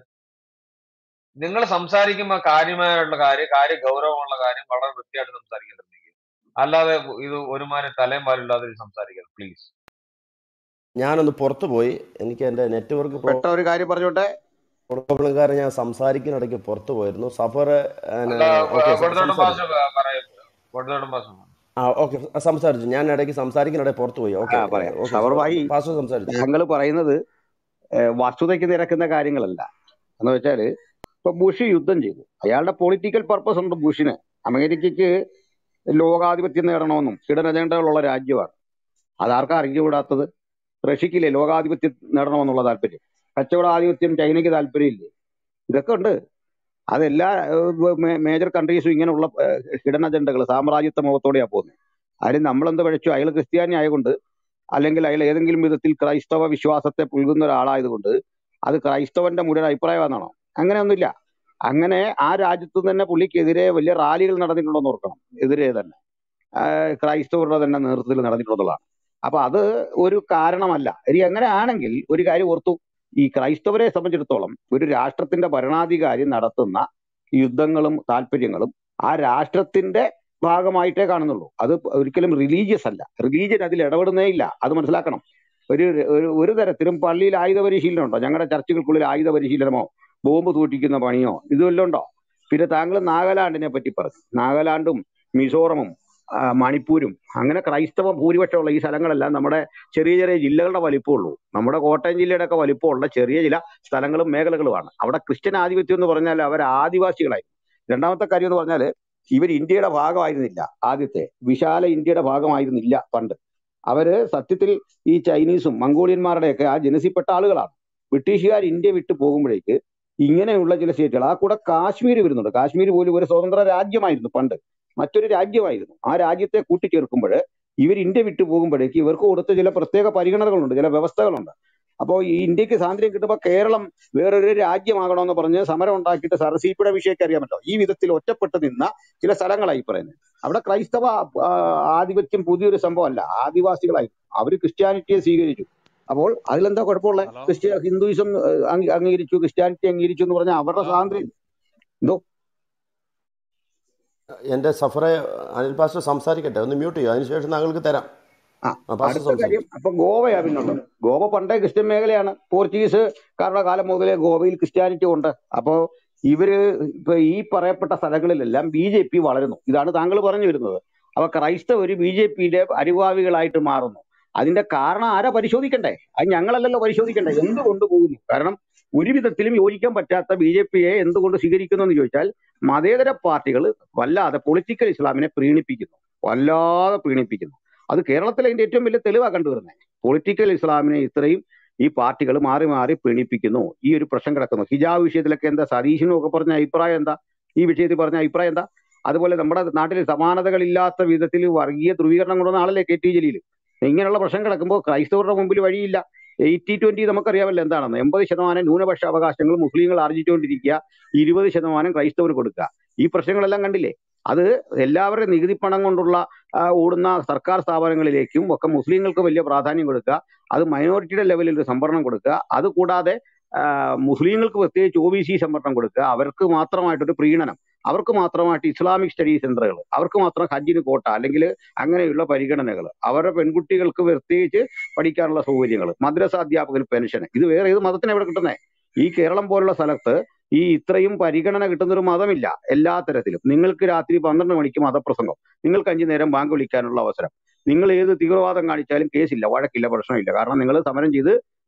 നിങ്ങൾ സംസാരിക്കുമ്പോൾ കാര്യമായുള്ള കാര്യം കാര്യ ഗൗരവമുള്ള കാര്യം വളരെ വൃത്തിയായിട്ട് സംസാരിക്കാൻ ശ്രമിക്കുക അല്ലാതെ ഇത് ഒരുമാതിരി തലയും പാലില്ലാതെ സംസാരിക്കരുത് പ്ലീസ് ഞാനൊന്ന് പുറത്ത് പോയി എനിക്ക് എൻ്റെ നെറ്റ്വർക്ക് പെട്ട ഒരു കാര്യം പറഞ്ഞോട്ടെ പ്രോബ്ലം കാരണം ഞാൻ സംസാരിക്കുന്നിടയ്ക്ക് പുറത്ത് പോയിരുന്നു സഫർ അല്ല ഓക്കെ കൊടുത്തോട്ടം സംസാരിച്ചു പാസ് പറയും കൊടുത്തോട്ടം പാസ് ആ ഓക്കെ സംസാരിച്ചു ഞാൻ ഇടയ്ക്ക് സംസാരിക്കുന്നിടയിൽ പുറത്ത് പോയി ഓക്കെ ആ പറയാം ഓക്കെ ഷവർ ഭായി പാസ് സംസാരിച്ചു ഞങ്ങൾ പറയുന്നത് ഏഹ്, വസ്തുതയ്ക്ക് നിരക്കുന്ന കാര്യങ്ങളല്ല എന്ന് വെച്ചാല് ഇപ്പൊ ബുഷ് യുദ്ധം ചെയ്തു അയാളുടെ പൊളിറ്റിക്കൽ പർപ്പസ് ഉണ്ട് ബുഷിന് അമേരിക്കക്ക് ലോകാധിപത്യം നേടണമെന്നും ഹിഡൻ അജണ്ടകളുള്ള രാജ്യമാണ് അതാർക്കാ അറിഞ്ഞുകൂടാത്തത് റഷ്യക്കില്ലേ ലോകാധിപത്യം നേടണമെന്നുള്ള താല്പര്യം കച്ചവടാധിപത്യം ചൈനയ്ക്ക് താല്പര്യമില്ലേ ഇതൊക്കെ ഉണ്ട് അതെല്ലാ മേജർ കൺട്രീസും ഇങ്ങനെയുള്ള ഹിഡൻ അജണ്ടകൾ സാമ്രാജ്യത്വ മുഖത്തോടെയാ പോകുന്നത് അതിന് നമ്മളെന്ത് പഴച്ചു അയാൾ ക്രിസ്ത്യാനി ആയതുകൊണ്ട് അല്ലെങ്കിൽ അയാൾ ഏതെങ്കിലും വിധത്തിൽ ക്രൈസ്തവ വിശ്വാസത്തെ പുൽകുന്ന ഒരാളായതുകൊണ്ട് അത് ക്രൈസ്തവന്റെ മുഴുവൻ അഭിപ്രായമാണെന്നാണോ അങ്ങനെയൊന്നുമില്ല അങ്ങനെ ആ രാജ്യത്ത് തന്നെ പുള്ളിക്കെതിരെ വലിയ റാലികൾ നടന്നിട്ടുണ്ടെന്ന് ഓർക്കണം എതിരെ തന്നെ ആഹ് ക്രൈസ്തവരുടെ തന്നെ നേതൃത്വത്തിൽ നടന്നിട്ടുള്ളതാണ് അപ്പൊ അത് ഒരു കാരണമല്ല ഇനി അങ്ങനെ ആണെങ്കിൽ ഒരു കാര്യം ഓർത്തു ഈ ക്രൈസ്തവരെ സംബന്ധിച്ചിടത്തോളം ഒരു രാഷ്ട്രത്തിന്റെ ഭരണാധികാരി നടത്തുന്ന യുദ്ധങ്ങളും താല്പര്യങ്ങളും ആ രാഷ്ട്രത്തിന്റെ ഭാഗമായിട്ടേ കാണുന്നുള്ളൂ അത് ഒരിക്കലും റിലീജിയസ് അല്ല റിലീജിയൻ അതിൽ ഇടപെടുന്നേ ഇല്ല അത് മനസ്സിലാക്കണം ഒരു ഒരു ഒരു തരത്തിലും പള്ളിയിൽ ആയുധ പരിശീലനം ഉണ്ടോ ഞങ്ങളുടെ ചർച്ചുകൾക്കുള്ളിൽ ആയുധ പരിശീലനമോ ബോംബ് തൂറ്റിക്കുന്ന പണിയോ ഇതുവല്ലോ ഉണ്ടോ പിന്നെ താങ്കൾ നാഗാലാൻഡിനെ പറ്റി പറഞ്ഞു നാഗാലാൻഡും മിസോറമും ആ, മണിപ്പൂരും അങ്ങനെ ക്രൈസ്തവ ഭൂരിപക്ഷമുള്ള ഈ സ്ഥലങ്ങളെല്ലാം നമ്മുടെ ചെറിയ ചെറിയ ജില്ലകളുടെ വലിപ്പമുള്ളൂ നമ്മുടെ കോട്ടയം ജില്ലയുടെ ഒക്കെ വലിപ്പമുള്ള ചെറിയ ചില സ്ഥലങ്ങളും മേഖലകളുമാണ് അവിടെ ക്രിസ്ത്യൻ ആധിപത്യം എന്ന് പറഞ്ഞാൽ അവർ ആദിവാസികളായി രണ്ടാമത്തെ കാര്യം എന്ന് പറഞ്ഞാൽ ഇവർ ഇന്ത്യയുടെ ഭാഗമായിരുന്നില്ല ആദ്യത്തെ വിശാല ഇന്ത്യയുടെ ഭാഗമായിരുന്നില്ല പണ്ട് അവര് സത്യത്തിൽ ഈ ചൈനീസും മംഗോളിയന്മാരുടെയൊക്കെ ആ ജനസിൽപ്പെട്ട ആളുകളാണ് ബ്രിട്ടീഷുകാർ ഇന്ത്യ വിട്ടു പോകുമ്പോഴേക്ക് ഇങ്ങനെയുള്ള ചില സ്റ്റേറ്റുകൾ ആ കൂടെ കാശ്മീർ വരുന്നുണ്ട് കാശ്മീർ പോലും ഒരു സ്വതന്ത്ര രാജ്യമായിരുന്നു പണ്ട് മറ്റൊരു രാജ്യമായിരുന്നു ആ രാജ്യത്തെ കൂട്ടിച്ചേർക്കുമ്പോൾ ഇവർ ഇന്ത്യ വിട്ടു പോകുമ്പോഴേക്ക് ഇവർക്ക് കൊടുത്ത ചില പ്രത്യേക പരിഗണനകളുണ്ട് ചില വ്യവസ്ഥകളുണ്ട് അപ്പോൾ ഈ ഇന്ത്യക്ക് സ്വാതന്ത്ര്യം കിട്ടുമ്പോൾ കേരളം വേറൊരു രാജ്യമാകണമെന്ന് പറഞ്ഞ് സമരം ഉണ്ടാക്കിയിട്ട് സാർ സി പിയുടെ വിഷയമൊക്കെ അറിയാമല്ലോ ഈ വിധത്തിൽ ഒറ്റപ്പെട്ട് നിന്ന ചില സ്ഥലങ്ങളായി പറയുന്നത് അവിടെ ക്രൈസ്തവ ആ, ആധിപത്യം പുതിയൊരു സംഭവമല്ല ആദിവാസികളായി അവർ ക്രിസ്ത്യാനിറ്റിയെ സ്വീകരിച്ചു അപ്പോൾ അതിലെന്താ കുഴപ്പമുള്ള ഹലോ ക്രിസ്ത്യ ഹിന്ദുയിസം ഏഹ്, അംഗീ- അംഗീകരിച്ചു ക്രിസ്ത്യാനിറ്റി അംഗീകരിച്ചു എന്ന് പറഞ്ഞാൽ അവരുടെ ഹലോ സ്വാതന്ത്ര്യം എന്തോ എൻ്റെ സഫറെ അനിൽ പാസ്റ്റർ സംസാരിക്കട്ടെ ഒന്ന് മ്യൂട്ട് ചെയ്യും അതിനുശേഷം താങ്കൾക്ക് തരാം ആ ആ പാസ്റ്റർ അടുത്ത കാര്യം സംസാരിച്ചു അപ്പൊ ഗോവയാ പിന്നുള്ളത് ഗോവ പണ്ടേ ക്രിസ്ത്യൻ മേഖലയാണ് പോർച്ചുഗീസുകാരുടെ കാലം മുതലേ ഗോവയിൽ ക്രിസ്ത്യാനിറ്റി ഉണ്ട് അപ്പോ ഇവര് ഇപ്പൊ ഈ പറയപ്പെട്ട സ്ഥലങ്ങളിലെല്ലാം ബി ജെ പി വളരുന്നു ഇതാണ് താങ്കൾ പറഞ്ഞു വരുന്നത് അപ്പൊ ക്രൈസ്തവര് ബി ജെ പിയുടെ അനുഭാവികളായിട്ട് മാറുന്നു അതിന്റെ കാരണം ആരാ പരിശോധിക്കണ്ടേ അത് ഞങ്ങളല്ലല്ലോ പരിശോധിക്കണ്ടേ എന്തുകൊണ്ട് പോകുന്നു കാരണം ഒരു വിധത്തിലും യോജിക്കാൻ പറ്റാത്ത ബി ജെ പിയെ എന്തുകൊണ്ട് സ്വീകരിക്കുന്നു എന്ന് ചോദിച്ചാൽ മതേതര പാർട്ടികൾ വല്ലാതെ പൊളിറ്റിക്കൽ ഇസ്ലാമിനെ പ്രീണിപ്പിക്കുന്നു വല്ലാതെ പ്രീണിപ്പിക്കുന്നു അത് കേരളത്തിലെ അതിന്റെ ഏറ്റവും വലിയ തെളിവാ കണ്ടുവരുന്നത് പൊളിറ്റിക്കൽ ഇസ്ലാമിനെ ഇത്രയും ഈ പാർട്ടികൾ മാറി മാറി പ്രീണിപ്പിക്കുന്നു ഈ ഒരു പ്രശ്നം കിടക്കുന്നു ഹിജാബ് വിഷയത്തിലൊക്കെ എന്താ സതീശനും ഒക്കെ പറഞ്ഞ അഭിപ്രായം എന്താ ഈ വിഷയത്തിൽ പറഞ്ഞ അഭിപ്രായം എന്താ അതുപോലെ നമ്മുടെ നാട്ടിൽ സമാനതകളില്ലാത്ത വിധത്തിൽ വർഗീയ ധ്രുവീകരണം കൊണ്ടുവന്ന ആളല്ലേ കെ ടി ജലീൽ ഇങ്ങനെയുള്ള പ്രശ്നം കിടക്കുമ്പോൾ ക്രൈസ്തവരുടെ മുമ്പിൽ വഴിയില്ല എയ്റ്റി ട്വന്റി നമുക്കറിയാമല്ലോ എന്താണെന്ന് എൺപത് ശതമാനം ന്യൂനപക്ഷ അവകാശങ്ങൾ മുസ്ലിങ്ങൾ ആർജിച്ചുകൊണ്ടിരിക്കുക ഇരുപത് ശതമാനം ക്രൈസ്തവർ കൊടുക്കുക ഈ പ്രശ്നങ്ങളെല്ലാം കണ്ടില്ലേ അത് എല്ലാവരുടെയും നികുതി പണം കൊണ്ടുള്ള ആ, ഓടുന്ന സർക്കാർ സ്ഥാപനങ്ങളിലേക്കും ഒക്കെ മുസ്ലിങ്ങൾക്ക് വലിയ പ്രാധാന്യം കൊടുക്കുക അത് മൈനോറിറ്റിയുടെ ലെവലിൽ ഒരു സംവരണം കൊടുക്കുക അത് കൂടാതെ ആ, മുസ്ലിങ്ങൾക്ക് പ്രത്യേകിച്ച് ഒ ബി സി സംവരണം കൊടുക്കുക അവർക്ക് മാത്രമായിട്ടൊരു പ്രീണനം അവർക്ക് മാത്രമായിട്ട് ഇസ്ലാമിക് സ്റ്റഡി സെന്ററുകൾ അവർക്ക് മാത്രം ഹജ്ജിന് കോട്ട അല്ലെങ്കിൽ അങ്ങനെയുള്ള പരിഗണനകൾ അവരുടെ പെൺകുട്ടികൾക്ക് പ്രത്യേകിച്ച് പഠിക്കാനുള്ള സൗകര്യങ്ങൾ മദ്രസ അധ്യാപകന് പെൻഷൻ ഇത് വേറെ ഏത് മതത്തിന് എവിടെ കിട്ടുന്നേ ഈ കേരളം പോലുള്ള സ്ഥലത്ത് ഈ ഇത്രയും പരിഗണന കിട്ടുന്ന ഒരു മതമില്ല എല്ലാ തരത്തിലും നിങ്ങൾക്ക് രാത്രി പന്ത്രണ്ട് മണിക്ക് മതപ്രസംഗം നിങ്ങൾക്ക് അഞ്ചു നേരം ബാങ്ക് വിളിക്കാനുള്ള അവസരം നിങ്ങൾ ഏത് തീവ്രവാദം കാണിച്ചാലും കേസില്ല വഴക്കില്ല പ്രശ്നമില്ല കാരണം നിങ്ങൾ സമരം ചെയ്ത്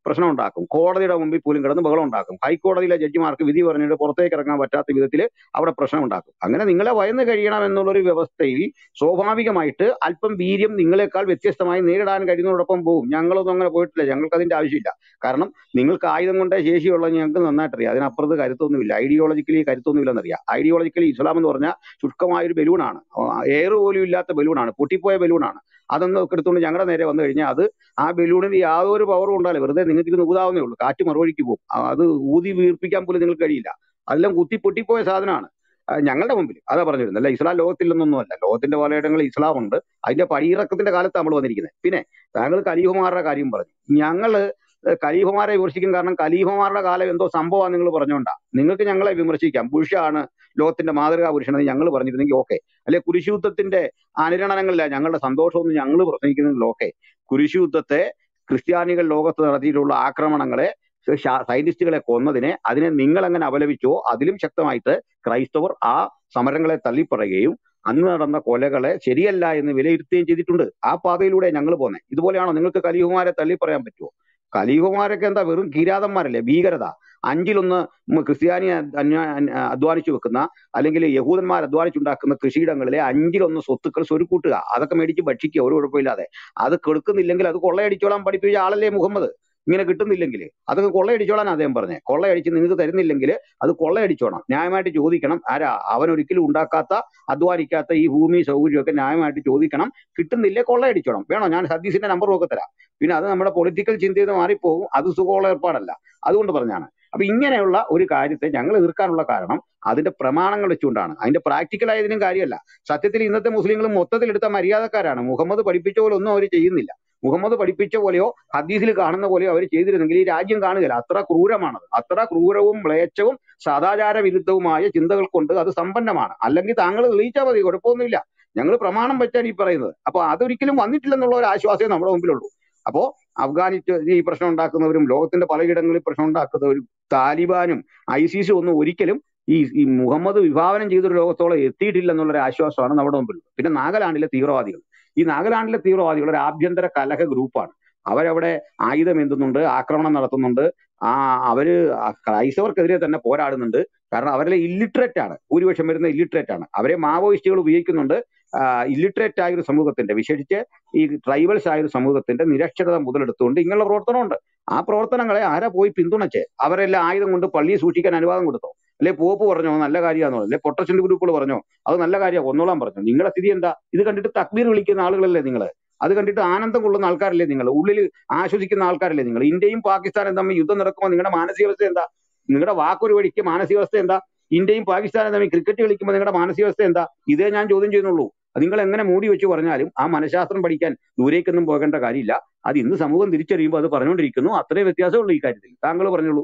പ്രശ്നം ഉണ്ടാക്കും കോടതിയുടെ മുമ്പിൽ പോലും കിടന്ന് ബഹളം ഉണ്ടാക്കും ഹൈക്കോടതിയിലെ ജഡ്ജിമാർക്ക് വിധി പറഞ്ഞിട്ട് പുറത്തേക്ക് ഇറങ്ങാൻ പറ്റാത്ത വിധത്തിൽ അവിടെ പ്രശ്നം ഉണ്ടാക്കും അങ്ങനെ നിങ്ങളെ ഭയന്ന് കഴിയണം എന്നുള്ളൊരു വ്യവസ്ഥയിൽ സ്വാഭാവികമായിട്ട് അല്പം വീര്യം നിങ്ങളെക്കാൾ വ്യത്യസ്തമായി നേരിടാൻ കഴിയുന്നതോടൊപ്പം പോകും ഞങ്ങളൊന്നും അങ്ങനെ പോയിട്ടില്ല ഞങ്ങൾക്ക് അതിന്റെ ആവശ്യമില്ല കാരണം നിങ്ങൾക്ക് ആയുധം കൊണ്ടേ ശേഷിയുള്ള ഞങ്ങൾക്ക് നന്നായിട്ടറിയാം അതിനപ്പുറത്ത് കരുത്തൊന്നുമില്ല ഐഡിയോളജിക്കലി കരുത്തൊന്നുമില്ലെന്നറിയാം ഐഡിയോളജിക്കലി ഇസ്ലാം എന്ന് പറഞ്ഞാൽ ശുഷ്കമായ ഒരു ബലൂണാണ് എയർ പോലും ഇല്ലാത്ത ബലൂണാണ് പൊട്ടിപ്പോയ ബലൂണാണ് അതൊന്നും ഒക്കെ എടുത്തുകൊണ്ട് ഞങ്ങളുടെ നേരെ വന്നു കഴിഞ്ഞാൽ അത് ആ ബലൂണിന് യാതൊരു പവറും ഉണ്ടാവില്ല വെറുതെ നിങ്ങൾക്ക് ഇരുന്ന് ഊതാവുന്നേ ഉള്ളൂ കാറ്റ് മറുവഴിക്ക് പോകും ആ, അത് ഊതി വീർപ്പിക്കാൻ പോലും നിങ്ങൾക്ക് കഴിയില്ല അതെല്ലാം കുത്തി പൊട്ടിപ്പോയ സാധനമാണ് ആ, ഞങ്ങളുടെ മുമ്പിൽ അതാ പറഞ്ഞിരുന്നത് അല്ല ഇസ്ലാം ലോകത്തില്ലെന്നൊന്നുമല്ല ലോകത്തിന്റെ പലയിടങ്ങളിൽ ഇസ്ലാം ഉണ്ട് അതിന്റെ പടിയിറക്കത്തിന്റെ കാലത്ത് നമ്മൾ വന്നിരിക്കുന്നത് പിന്നെ താങ്കൾ കലീഫുമാരുടെ കാര്യം പറഞ്ഞു ഞങ്ങള് കലീഫുമാരെ വിമർശിക്കും കാരണം കലീഫുമാരുടെ കാലം എന്തോ സംഭവമാണ് നിങ്ങൾ പറഞ്ഞുകൊണ്ടാ നിങ്ങൾക്ക് ഞങ്ങളെ വിമർശിക്കാം ബുഷാണ് ലോകത്തിന്റെ മാതൃകാ പുരുഷനെന്ന് ഞങ്ങൾ പറഞ്ഞിരുന്നെങ്കിൽ ഓക്കെ അല്ലെ കുരിശുദ്ധത്തിന്റെ അനുരണനങ്ങളില്ല ഞങ്ങളുടെ സന്തോഷമൊന്നും ഞങ്ങൾ പ്രസംഗിക്കുന്നെങ്കിൽ ഓക്കെ കുരിശുദ്ധത്തെ ക്രിസ്ത്യാനികൾ ലോകത്ത് നടത്തിയിട്ടുള്ള ആക്രമണങ്ങളെ ശാ- സൈന്റിസ്റ്റുകളെ കൊന്നതിനെ അതിനെ നിങ്ങൾ എങ്ങനെ അപലപിച്ചോ അതിലും ശക്തമായിട്ട് ക്രൈസ്തവർ ആ സമരങ്ങളെ തള്ളിപ്പറയുകയും അന്ന് നടന്ന കൊലകളെ ശരിയല്ല എന്ന് വിലയിരുത്തുകയും ചെയ്തിട്ടുണ്ട് ആ പാതയിലൂടെ ഞങ്ങൾ പോന്നെ ഇതുപോലെയാണോ നിങ്ങൾക്ക് കലീഹുമാരെ തള്ളിപ്പറയാൻ പറ്റുമോ കലീഹുമാരൊക്കെ എന്താ വെറും കിരാതന്മാരല്ലേ ഭീകരത അഞ്ചിലൊന്ന് ഉം ക്രിസ്ത്യാനി അന്യ- അന്യ- അധ്വാനിച്ചു വെക്കുന്ന അല്ലെങ്കിൽ യഹൂദന്മാർ അധ്വാനിച്ചുണ്ടാക്കുന്ന കൃഷിയിടങ്ങളിലെ അഞ്ചിലൊന്ന് സ്വത്തുക്കൾ സ്വരുക്കൂട്ടുക അതൊക്കെ മേടിച്ച് ഭക്ഷിക്കുക ഒരു കുഴപ്പമില്ലാതെ അത് കെടുക്കുന്നില്ലെങ്കിൽ അത് കൊള്ളയടിച്ചോളാൻ പഠിപ്പിച്ച ആളല്ലേ മുഹമ്മദ് ഇങ്ങനെ കിട്ടുന്നില്ലെങ്കിൽ അതൊക്കെ കൊള്ളയടിച്ചോളാൻ അദ്ദേഹം പറഞ്ഞേ കൊള്ളയടിച്ച് നിങ്ങൾക്ക് തരുന്നില്ലെങ്കിൽ അത് കൊള്ളയടിച്ചോണം ന്യായമായിട്ട് ചോദിക്കണം ആരാ അവൻ ഒരിക്കലും ഉണ്ടാക്കാത്ത അധ്വാനിക്കാത്ത ഈ ഭൂമി സൗകര്യമൊക്കെ ന്യായമായിട്ട് ചോദിക്കണം കിട്ടുന്നില്ലേ കൊള്ളയടിച്ചോണം വേണോ ഞാൻ ഹദീസിന്റെ നമ്പർ ഒക്കെ തരാം പിന്നെ അത് നമ്മുടെ പൊളിറ്റിക്കൽ ചിന്തയിൽ നിന്ന് മാറിപ്പോകും അത് സുഖമുള്ള ഏർപ്പാടല്ല അതുകൊണ്ട് പറഞ്ഞാണ് അപ്പൊ ഇങ്ങനെയുള്ള ഒരു കാര്യത്തെ ഞങ്ങൾ എതിർക്കാനുള്ള കാരണം അതിന്റെ പ്രമാണങ്ങൾ വെച്ചുകൊണ്ടാണ് അതിന്റെ പ്രാക്ടിക്കൽ ആയതിനും കാര്യമല്ല സത്യത്തിൽ ഇന്നത്തെ മുസ്ലിങ്ങൾ മൊത്തത്തിൽ എടുത്ത മര്യാദക്കാരാണ് മുഹമ്മദ് പഠിപ്പിച്ച പോലെ ഒന്നും അവർ ചെയ്യുന്നില്ല മുഹമ്മദ് പഠിപ്പിച്ച പോലെയോ ഹദീസിൽ കാണുന്ന പോലെയോ അവർ ചെയ്തിരുന്നെങ്കിൽ ഈ രാജ്യം കാണുകയില്ല അത്ര ക്രൂരമാണത് അത്ര ക്രൂരവും മ്ലേച്ഛവും സദാചാര വിരുദ്ധവുമായ ചിന്തകൾ കൊണ്ട് അത് സമ്പന്നമാണ് അല്ലെങ്കിൽ താങ്കൾ തെളിയിച്ചാൽ മതി കുഴപ്പമൊന്നുമില്ല ഞങ്ങൾ പ്രമാണം വെച്ചാണ് ഈ പറയുന്നത് അപ്പൊ അതൊരിക്കലും വന്നിട്ടില്ലെന്നുള്ള ഒരു ആശ്വാസമേ നമ്മുടെ മുമ്പിലുള്ളൂ അപ്പോ അഫ്ഗാനിസ്ഥാൻ ഈ പ്രശ്നം ഉണ്ടാക്കുന്നവരും ലോകത്തിന്റെ പലയിടങ്ങളിൽ പ്രശ്നം ഉണ്ടാക്കുന്നവരും താലിബാനും ഐസിസും ഒന്നും ഒരിക്കലും ഈ ഈ മുഹമ്മദ് വിഭാവനം ചെയ്തൊരു ലോകത്തോളം എത്തിയിട്ടില്ല എന്നുള്ളൊരു ആശ്വാസമാണ് നമ്മുടെ മുമ്പിൽ പിന്നെ നാഗാലാൻഡിലെ തീവ്രവാദികൾ ഈ നാഗാലാൻഡിലെ തീവ്രവാദികൾ ഒരു ആഭ്യന്തര കലഹ ഗ്രൂപ്പാണ് അവരവിടെ ആയുധം എന്തുന്നുണ്ട് ആക്രമണം നടത്തുന്നുണ്ട് ആ അവര് ആ ക്രൈസ്തവർക്കെതിരെ തന്നെ പോരാടുന്നുണ്ട് കാരണം അവരെ ഇല്ലിറ്ററേറ്റ് ആണ് ഭൂരിപക്ഷം വരുന്ന ഇല്ലിറ്ററേറ്റ് ആണ് അവരെ മാവോയിസ്റ്റുകൾ ഉപയോഗിക്കുന്നുണ്ട് ഇല്ലിറ്ററേറ്റ് ആയ ഒരു സമൂഹത്തിന്റെ വിശേഷിച്ച് ഈ ട്രൈബൽസ് ആയ ഒരു സമൂഹത്തിന്റെ നിരക്ഷരത മുതലെടുത്തുകൊണ്ട് ഇങ്ങനെയുള്ള പ്രവർത്തനമുണ്ട് ആ പ്രവർത്തനങ്ങളെ ആരാ പോയി പിന്തുണച്ച് അവരെല്ലാം ആയുധം കൊണ്ട് പള്ളിയെ സൂക്ഷിക്കാൻ അനുവാദം കൊടുത്തോ അല്ലെ പോപ്പ് പറഞ്ഞോ നല്ല കാര്യമാണോ അല്ലെ പൊട്ടച്ചന്റ് ഗ്രൂപ്പുകൾ പറഞ്ഞോ അത് നല്ല കാര്യമാണ് ഒന്നോളാൻ പറഞ്ഞു നിങ്ങളുടെ സ്ഥിതി എന്താ ഇത് കണ്ടിട്ട് തക്ബീർ വിളിക്കുന്ന ആളുകളല്ലേ നിങ്ങൾ അത് കണ്ടിട്ട് ആനന്ദം കൊള്ളുന്ന ആൾക്കാരല്ലേ നിങ്ങൾ ഉള്ളിൽ ആശ്വസിക്കുന്ന ആൾക്കാരല്ലേ നിങ്ങൾ ഇന്ത്യയും പാകിസ്ഥാനും തമ്മിൽ യുദ്ധം നടക്കുമ്പോൾ നിങ്ങളുടെ മാനസികാവസ്ഥ എന്താ നിങ്ങളുടെ വാക്കൊരു വഴിക്ക് മാനസികാവസ്ഥ എന്താ ഇന്ത്യയും പാകിസ്ഥാനും തമ്മിൽ ക്രിക്കറ്റ് കളിക്കുമ്പോൾ നിങ്ങളുടെ മാനസികാവസ്ഥ എന്താ ഇതേ ഞാൻ ചോദ്യം ചെയ്യുന്നുള്ളൂ അത് നിങ്ങൾ എങ്ങനെ മൂടി വെച്ച് പറഞ്ഞാലും ആ മനഃശാസ്ത്രം പഠിക്കാൻ ദൂരേക്കൊന്നും പോകേണ്ട കാര്യമില്ല അത് ഇന്ന് സമൂഹം തിരിച്ചറിയുമ്പോൾ അത് പറഞ്ഞുകൊണ്ടിരിക്കുന്നു അത്രേ വ്യത്യാസമുള്ളൂ ഈ കാര്യത്തിൽ താങ്കൾ പറഞ്ഞോളൂ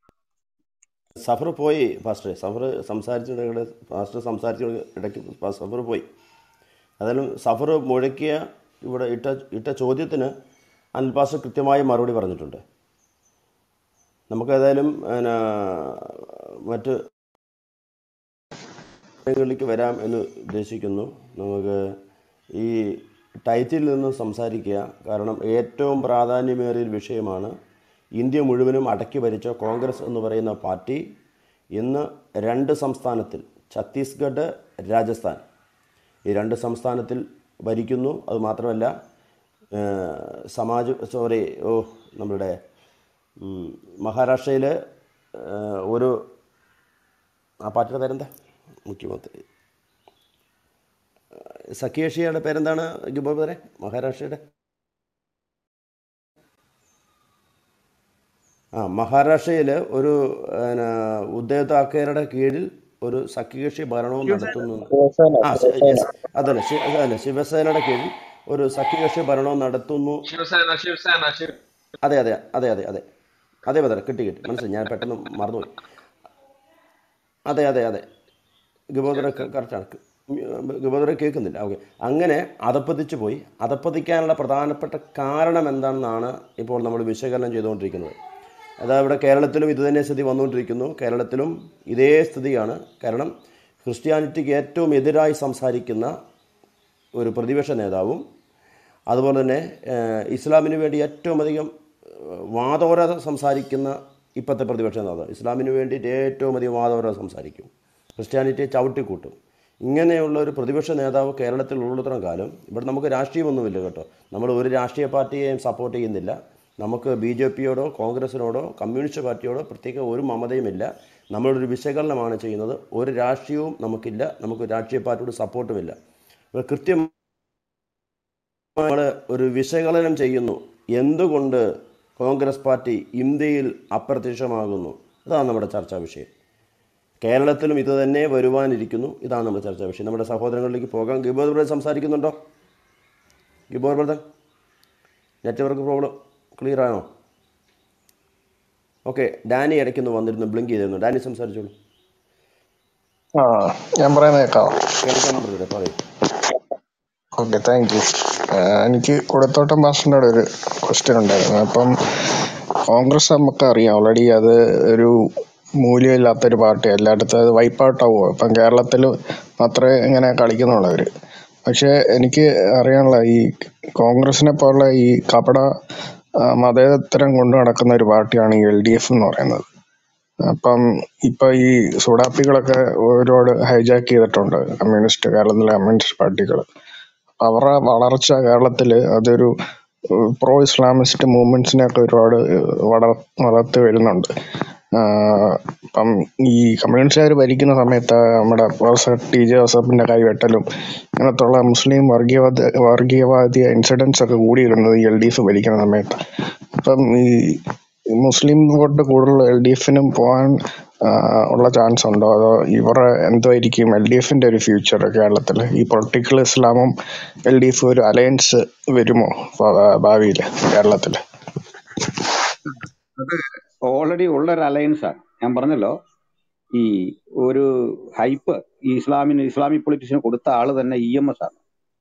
സഫർ പോയി പാസ്റ്റർ സഫർ സംസാരിച്ചിടയുടെ പാസ്റ്റർ സംസാരിച്ച ഇടയ്ക്ക് പാ- സഫർ പോയി ഏതായാലും സഫർ മുഴക്കിയ ഇവിടെ ഇട്ട ഇട്ട ചോദ്യത്തിന് അനിൽ പാസ്റ്റർ കൃത്യമായി മറുപടി പറഞ്ഞിട്ടുണ്ട് നമുക്ക് ഏതായാലും പിന്നെ മറ്റ് കാര്യങ്ങളിലേക്ക് വരാം എന്ന് ഉദ്ദേശിക്കുന്നു നമുക്ക് ഈ ടൈറ്റിൽ നിന്ന് സംസാരിക്കുക കാരണം ഏറ്റവും പ്രാധാന്യമേറിയ ഒരു വിഷയമാണ് ഇന്ത്യ മുഴുവനും അടക്കി ഭരിച്ച കോൺഗ്രസ് എന്ന് പറയുന്ന പാർട്ടി ഇന്ന് രണ്ട് സംസ്ഥാനത്തിൽ ഛത്തീസ്ഗഡ് രാജസ്ഥാൻ ഈ രണ്ട് സംസ്ഥാനത്തിൽ ഭരിക്കുന്നു അത് മാത്രമല്ല ഏഹ്, സമാജ് സോറി ഓ നമ്മുടെ ഉം, മഹാരാഷ്ട്രയിൽ ഏഹ്, ഒരു ആ പാർട്ടിയുടെ പേരെന്താ മുഖ്യമന്ത്രി സഖ്യേഷിയുടെ പേരെന്താണ് ഗുബോബരെ മഹാരാഷ്ട്രയുടെ ആ മഹാരാഷ്ട്രയിൽ ഒരു പിന്നെ, ഉദ്ധവ് താക്കറയുടെ കീഴിൽ ഒരു സഖ്യകക്ഷി ഭരണവും നടത്തുന്നു ആ ശ- yes. അതല്ല ശി- അതല്ല ശിവസേനയുടെ കീഴിൽ ഒരു സഖ്യകക്ഷി ഭരണവും നടത്തുന്നു ശിവസേന ശിവസേന ശിവ അതെ അതെ അതെ അതെ അതെ അതെ ബദർ കിട്ടി കിട്ടി മനസ്സിലായി ഞാൻ പെട്ടെന്ന് മറന്നുപോയി അതെ അതെ അതെ ഗബോദര കറക്റ്റാണ് ഗബോദര കേൾക്കുന്നില്ല ഓക്കെ അങ്ങനെ അതപ്പതിച്ചു പോയി അതപ്പതിക്കാനുള്ള പ്രധാനപ്പെട്ട കാരണം എന്താണെന്നാണ് ഇപ്പോൾ നമ്മൾ വിശകലനം ചെയ്തുകൊണ്ടിരിക്കുന്നത് അതാ ഇവിടെ കേരളത്തിലും ഇത് തന്നെ സ്ഥിതി വന്നുകൊണ്ടിരിക്കുന്നു കേരളത്തിലും ഇതേ സ്ഥിതിയാണ് കാരണം ക്രിസ്ത്യാനിറ്റിക്ക് ഏറ്റവും എതിരായി സംസാരിക്കുന്ന ഒരു പ്രതിപക്ഷ നേതാവും അതുപോലെ തന്നെ ഏഹ്, ഇസ്ലാമിന് വേണ്ടി ഏറ്റവും അധികം വാദോര സംസാരിക്കുന്ന ഇപ്പോഴത്തെ പ്രതിപക്ഷ നേതാവ് ഇസ്ലാമിന് വേണ്ടിയിട്ട് ഏറ്റവും അധികം വാദോര സംസാരിക്കും ക്രിസ്ത്യാനിറ്റിയെ ചവിട്ടിക്കൂട്ടും ഇങ്ങനെയുള്ള ഒരു പ്രതിപക്ഷ നേതാവ് കേരളത്തിൽ ഉള്ളിടത്തോളം കാലം ഇവിടെ നമുക്ക് രാഷ്ട്രീയമൊന്നുമില്ല കേട്ടോ നമ്മൾ ഒരു രാഷ്ട്രീയ പാർട്ടിയെയും സപ്പോർട്ട് ചെയ്യുന്നില്ല നമുക്ക് ബി ജെ പിയോടോ കോൺഗ്രസിനോടോ കമ്മ്യൂണിസ്റ്റ് പാർട്ടിയോടോ പ്രത്യേക ഒരു മമതയുമില്ല നമ്മളൊരു വിശകലനമാണ് ചെയ്യുന്നത് ഒരു രാഷ്ട്രീയവും നമുക്കില്ല നമുക്ക് രാഷ്ട്രീയ പാർട്ടിയോട് സപ്പോർട്ടുമില്ല ഇപ്പോൾ കൃത്യം നമ്മൾ ഒരു വിശകലനം ചെയ്യുന്നു എന്തുകൊണ്ട് കോൺഗ്രസ് പാർട്ടി ഇന്ത്യയിൽ അപ്രത്യക്ഷമാകുന്നു അതാണ് നമ്മുടെ ചർച്ചാ വിഷയം കേരളത്തിലും ഇത് തന്നെ വരുവാനിരിക്കുന്നു ഇതാണ് നമ്മുടെ ചർച്ചാ വിഷയം നമ്മുടെ സഹോദരങ്ങളിലേക്ക് പോകാം ഗിബോർ ബ്രദർ സംസാരിക്കുന്നുണ്ടോ Gibor brother network problem clear ആണോ ഓക്കെ ഡാനി ഇടയ്ക്കൊന്ന് വന്നിരുന്നു ബ്ലിങ്ക് ചെയ്തിരുന്നു ഡാനി സംസാരിച്ചോളൂ ആ ഞാൻ പറയുന്നത് കേൾക്കാം കേൾക്കാം ബ്രദറെ പറയൂ ഓക്കെ താങ്ക് യു എനിക്ക് കൊടുത്തോട്ടം മാസ്റ്ററിനോട് ഒരു ക്വസ്റ്റ്യൻ ഉണ്ടായിരുന്നു അപ്പം കോൺഗ്രസ് നമുക്ക് അറിയാം ഓൾറെഡി അത് ഒരു മൂല്യമില്ലാത്തൊരു പാർട്ടി എല്ലായിടത്തും അത് വൈപ്പ് ഔട്ട് ആവുമോ ഇപ്പം കേരളത്തിൽ മാത്രമേ ഇങ്ങനെ കളിക്കുന്നുള്ളൂ അവർ പക്ഷേ എനിക്ക് അറിയാനുള്ള ഈ കോൺഗ്രസിനെ പോലുള്ള ഈ കപട ആ, മതേതരം കൊണ്ടു നടക്കുന്ന ഒരു പാർട്ടിയാണ് ഈ എൽ ഡി എഫ് എന്ന് പറയുന്നത് അപ്പം ഇപ്പൊ ഈ സുഡാപ്പികളൊക്കെ ഒരുപാട് ഹൈജാക്ക് ചെയ്തിട്ടുണ്ട് കമ്മ്യൂണിസ്റ്റ് കേരളത്തിലെ കമ്മ്യൂണിസ്റ്റ് പാർട്ടികൾ അവരുടെ വളർച്ച കേരളത്തിൽ അതൊരു പ്രോ ഇസ്ലാമിസ്റ്റ് മൂവ്മെന്റ്സിനെ ഒക്കെ ഒരുപാട് വളർ വളർത്തി വരുന്നുണ്ട് ആഹ് ഇപ്പം ഈ കമ്മ്യൂണിസ്റ്റുകാർ ഭരിക്കുന്ന സമയത്ത് നമ്മുടെ പ്രൊഫസർ ടി ജെ ജോസഫിന്റെ കൈവെട്ടലും ഇങ്ങനത്തുള്ള മുസ്ലിം വർഗീയവാദ വർഗീയവാദി ഇൻസിഡൻസ് ഒക്കെ കൂടി വരുന്നത് ഈ എൽ ഡി എഫ് ഭരിക്കുന്ന സമയത്ത് അപ്പം ഈ മുസ്ലിം വോട്ട് കൂടുതൽ എൽ ഡി എഫിനും പോകാൻ ആഹ് ഉള്ള ചാൻസ് ഉണ്ടോ അതോ ഇവരുടെ എന്തായിരിക്കും എൽ ഡി എഫിന്റെ ഒരു ഫ്യൂച്ചർ കേരളത്തിൽ ഈ പൊളിറ്റിക്കൽ ഇസ്ലാമും എൽ ഡി എഫും ഒരു അലയൻസ് വരുമോ ഭാവിയിൽ കേരളത്തിൽ അത് ഓൾറെഡി ഉള്ള ഒരു അലയൻസ് ആണ് ഞാൻ പറഞ്ഞല്ലോ ഈ ഒരു ഹൈപ്പ് ഈ ഇസ്ലാമിന് ഇസ്ലാമിക് പൊളിറ്റിക്സിന് കൊടുത്ത ആള് തന്നെ ഇ എം എസ് ആണ്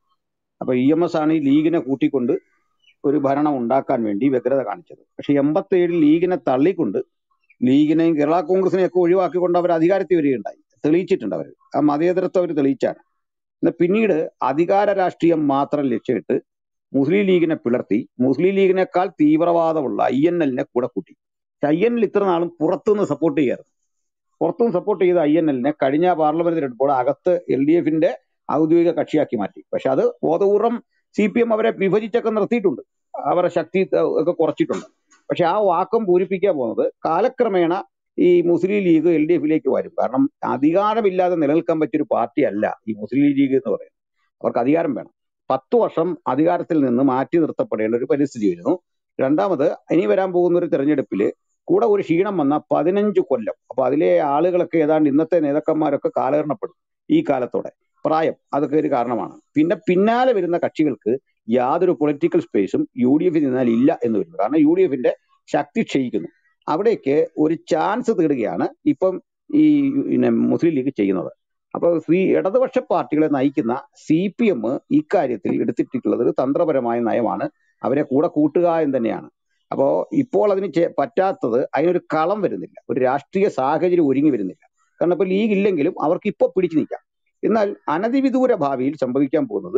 അപ്പൊ ഇ എം എസ് ആണ് ഈ ലീഗിനെ കൂട്ടിക്കൊണ്ട് ഒരു ഭരണം ഉണ്ടാക്കാൻ വേണ്ടി വ്യഗ്രത കാണിച്ചത് പക്ഷെ എൺപത്തി ഏഴിൽ ലീഗിനെ തള്ളിക്കൊണ്ട് ലീഗിനെയും കേരള കോൺഗ്രസിനെയും ഒക്കെ ഒഴിവാക്കിക്കൊണ്ട് അവർ അധികാരത്തിൽ വരികയുണ്ടായി തെളിയിച്ചിട്ടുണ്ട് അവർ ആ മതേതരത്വം അവർ തെളിയിച്ചാണ് എന്നാൽ പിന്നീട് അധികാര രാഷ്ട്രീയം മാത്രം ലക്ഷ്യമിട്ട് മുസ്ലിം ലീഗിനെ പിളർത്തി മുസ്ലിം ലീഗിനേക്കാൾ തീവ്രവാദമുള്ള ഐ എൻ എല്ലിനെ കൂടെ കൂട്ടി ഐ എൻ എൽ ഇത്ര നാളും പുറത്തുനിന്ന് സപ്പോർട്ട് ചെയ്യാറ് പുറത്തുനിന്ന് സപ്പോർട്ട് ചെയ്ത ഐ എൻ എല്ലിനെ കഴിഞ്ഞ പാർലമെന്റ് തെരഞ്ഞെടുപ്പോൾ അകത്ത് എൽ ഡി എഫിന്റെ ഔദ്യോഗിക കക്ഷിയാക്കി മാറ്റി പക്ഷെ അത് ബോധപൂർവം സി പി എം അവരെ വിഭജിച്ചൊക്കെ നിർത്തിയിട്ടുണ്ട് അവരുടെ ശക്തി ത- ഒക്കെ കുറച്ചിട്ടുണ്ട് പക്ഷെ ആ വാക്കം പൂരിപ്പിക്കാൻ പോകുന്നത് കാലക്രമേണ ഈ മുസ്ലിം ലീഗ് എൽ ഡി എഫിലേക്ക് വരും കാരണം അധികാരമില്ലാതെ നിലനിൽക്കാൻ പറ്റിയൊരു പാർട്ടി അല്ല ഈ മുസ്ലിം ലീഗ് എന്ന് പറയുന്നത് അവർക്ക് അധികാരം വേണം പത്ത് വർഷം അധികാരത്തിൽ നിന്ന് മാറ്റി നിർത്തപ്പെടേണ്ട ഒരു പരിസ്ഥിതി വരുന്നു രണ്ടാമത് ഇനി വരാൻ പോകുന്ന ഒരു തെരഞ്ഞെടുപ്പിൽ കൂടെ ഒരു ക്ഷീണം വന്ന പതിനഞ്ച് കൊല്ലം അപ്പൊ അതിലെ ആളുകളൊക്കെ ഏതാണ്ട് ഇന്നത്തെ നേതാക്കന്മാരൊക്കെ കാലഹരണപ്പെടും ഈ കാലത്തോടെ പ്രായം അതൊക്കെ ഒരു കാരണമാണ് പിന്നെ പിന്നാലെ വരുന്ന കക്ഷികൾക്ക് യാതൊരു പൊളിറ്റിക്കൽ സ്പേസും യു ഡി എഫിൽ നിന്നാൽ ഇല്ല എന്ന് വരുന്നു കാരണം യു ഡി എഫിന്റെ ശക്തി ക്ഷയിക്കുന്നു അവിടേക്ക് ഒരു ചാൻസ് തേടുകയാണ് ഇപ്പം ഈ പിന്നെ മുസ്ലിം ലീഗ് ചെയ്യുന്നത് അപ്പൊ സി ഇടതുപക്ഷ പാർട്ടികളെ നയിക്കുന്ന സി പി എം ഇക്കാര്യത്തിൽ എടുത്തിട്ടുള്ളത് ഒരു തന്ത്രപരമായ നയമാണ് അവരെ കൂടെ കൂട്ടുക എന്ന് തന്നെയാണ് അപ്പോ ഇപ്പോൾ അതിന് ചെ- പറ്റാത്തത് അതിനൊരു കളം വരുന്നില്ല ഒരു രാഷ്ട്രീയ സാഹചര്യം ഒരുങ്ങി വരുന്നില്ല കാരണം ഇപ്പൊ ലീഗ് ഇല്ലെങ്കിലും അവർക്ക് ഇപ്പൊ പിടിച്ചു നിൽക്കാം എന്നാൽ അനധിവിദൂര ഭാവിയിൽ സംഭവിക്കാൻ പോകുന്നത്